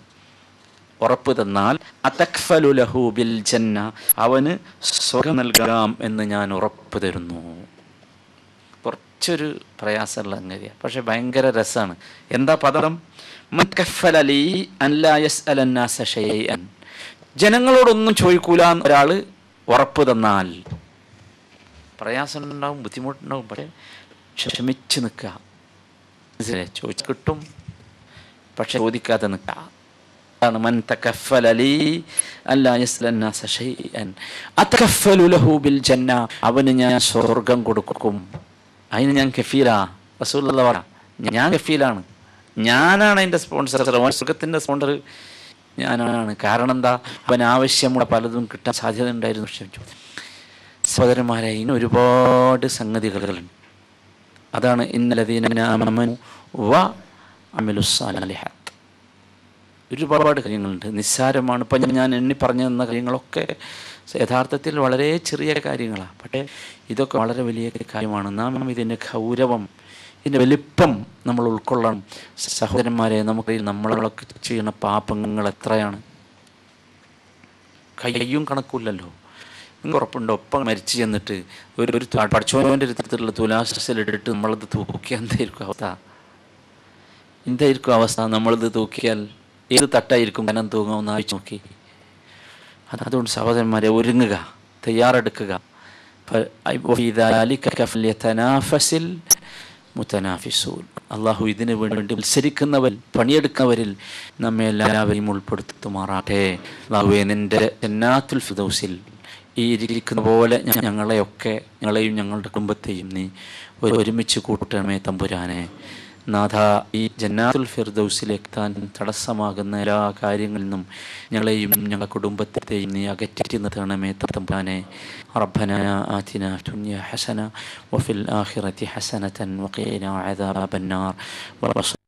ഉറപ്പ് തന്നാൽ അതക്ഫലു ലഹു ബിൽ ജന്ന അവന് സ്വർഗം നൽകാം എന്ന് ഞാൻ ഉറപ്പ് തരുന്നു കുറച്ചൊരു പ്രയാസമുള്ള സംഗതിയാണ് പക്ഷെ ഭയങ്കര രസമാണ് എന്താ പദം മത്കഫല ലീ അല്ലാ യസ്അല الناس شيئا ജനങ്ങളോടൊന്നും ചോദിക്കൂല എന്ന് ഒരാള് ഉറപ്പ് തന്നാൽ പ്രയാസം ഉണ്ടാവും ബുദ്ധിമുട്ടുണ്ടാവും പക്ഷെ ക്ഷമിച്ച് നിൽക്കുക മനസ്സിലായി ചോദിച്ച് കിട്ടും പക്ഷെ ചോദിക്കാതെ നിൽക്കുക അതാണ് മൻ തകഫല ലീ അല്ലാ യസ്അല الناس شيئا അതകഫലു ലഹു ബിൽ ജന്ന അവന് ഞാൻ സ്വർഗം കൊടുക്കും അതിന് ഞാൻ കഫീലാ റസൂലുള്ള പറ ഞാൻ കഫീലാണ് ഞാനാണ് അതിൻ്റെ സ്പോൺസർ സ്വർഗത്തിൻ്റെ സ്പോൺസർ ഞാനാണ് കാരണം എന്താ അവൻ ആവശ്യമുള്ള പലതും കിട്ടാൻ സാധ്യത ഉണ്ടായിരുന്നു പക്ഷേ സഹോദരന്മാരെ ഇനി ഒരുപാട് സംഗതികളുണ്ട് അതാണ് ഇന്നലതീനു വ അമിലുസാലിഹാത്ത് ഒരുപാട് കാര്യങ്ങളുണ്ട് നിസ്സാരമാണ് ഇപ്പം ഞാൻ എണ്ണി പറഞ്ഞു തന്ന കാര്യങ്ങളൊക്കെ യഥാർത്ഥത്തിൽ വളരെ ചെറിയ കാര്യങ്ങളാണ് പക്ഷേ ഇതൊക്കെ വളരെ വലിയ കാര്യമാണ് നാം ഇതിൻ്റെ ഗൗരവം ഇതിൻ്റെ വലിപ്പം നമ്മൾ ഉൾക്കൊള്ളണം സഹോദരന്മാരെ നമുക്ക് നമ്മളൊക്കെ ചെയ്യുന്ന പാപങ്ങൾ എത്രയാണ് കയ്യും കണക്കില്ലല്ലോ നിങ്ങൾക്ക് ഉറപ്പുണ്ടോ ഒപ്പം മരിച്ചു ചെന്നിട്ട് ഒരു ഒരു പഠിച്ചോൻ്റെ അടുത്തുള്ള തുലാസിലിട്ടിട്ട് നമ്മളത് തൂക്കിയാൽ എന്തായിരിക്കും അവസ്ഥ എന്തായിരിക്കും അവസ്ഥ നമ്മളിത് തൂക്കിയാൽ ഏത് തട്ടായിരിക്കും കനം തൂങ്ങുമെന്ന് ആയിച്ചു നോക്കി അത് അതുകൊണ്ട് സഹോദരന്മാരെ ഒരുങ്ങുക തയ്യാറെടുക്കുക ഫ- ഐ- വഫീ ذلك فليتنافس المتنافسون. അള്ളാഹു ഇതിനു വേണ്ടി മത്സരിക്കുന്നവർ പണിയെടുക്കുന്നവരിൽ നമ്മെ എല്ലാവരെയും ഉൾപ്പെടുത്തുമാറാട്ടെ അള്ളാഹുവെ നിന്റെ ജന്നാത്തുൽ ഫിദൗസിൽ ഈ ഇരിക്കുന്ന പോലെ ഞ- ഞങ്ങളെയൊക്കെ ഞങ്ങളെയും ഞങ്ങളുടെ കുടുംബത്തെയും നീ ഒരു- ഒരുമിച്ച് കൂട്ടണമേ തമ്പുരാനെ നാഥ ഈ ജന്നാത്തുൽ ഫിർദൗസിലേക്ക് താൻ തടസ്സമാകുന്ന എല്ലാ കാര്യങ്ങളിൽ നിന്നും ഞങ്ങളെയും ഞങ്ങളുടെ കുടുംബത്തെയും നീ അകറ്റി നിർത്തണമേ തമ്പുരാനെ ربنا آتنا في الدنيا حسنة وفي الآخرة حسنة وقنا عذاب النار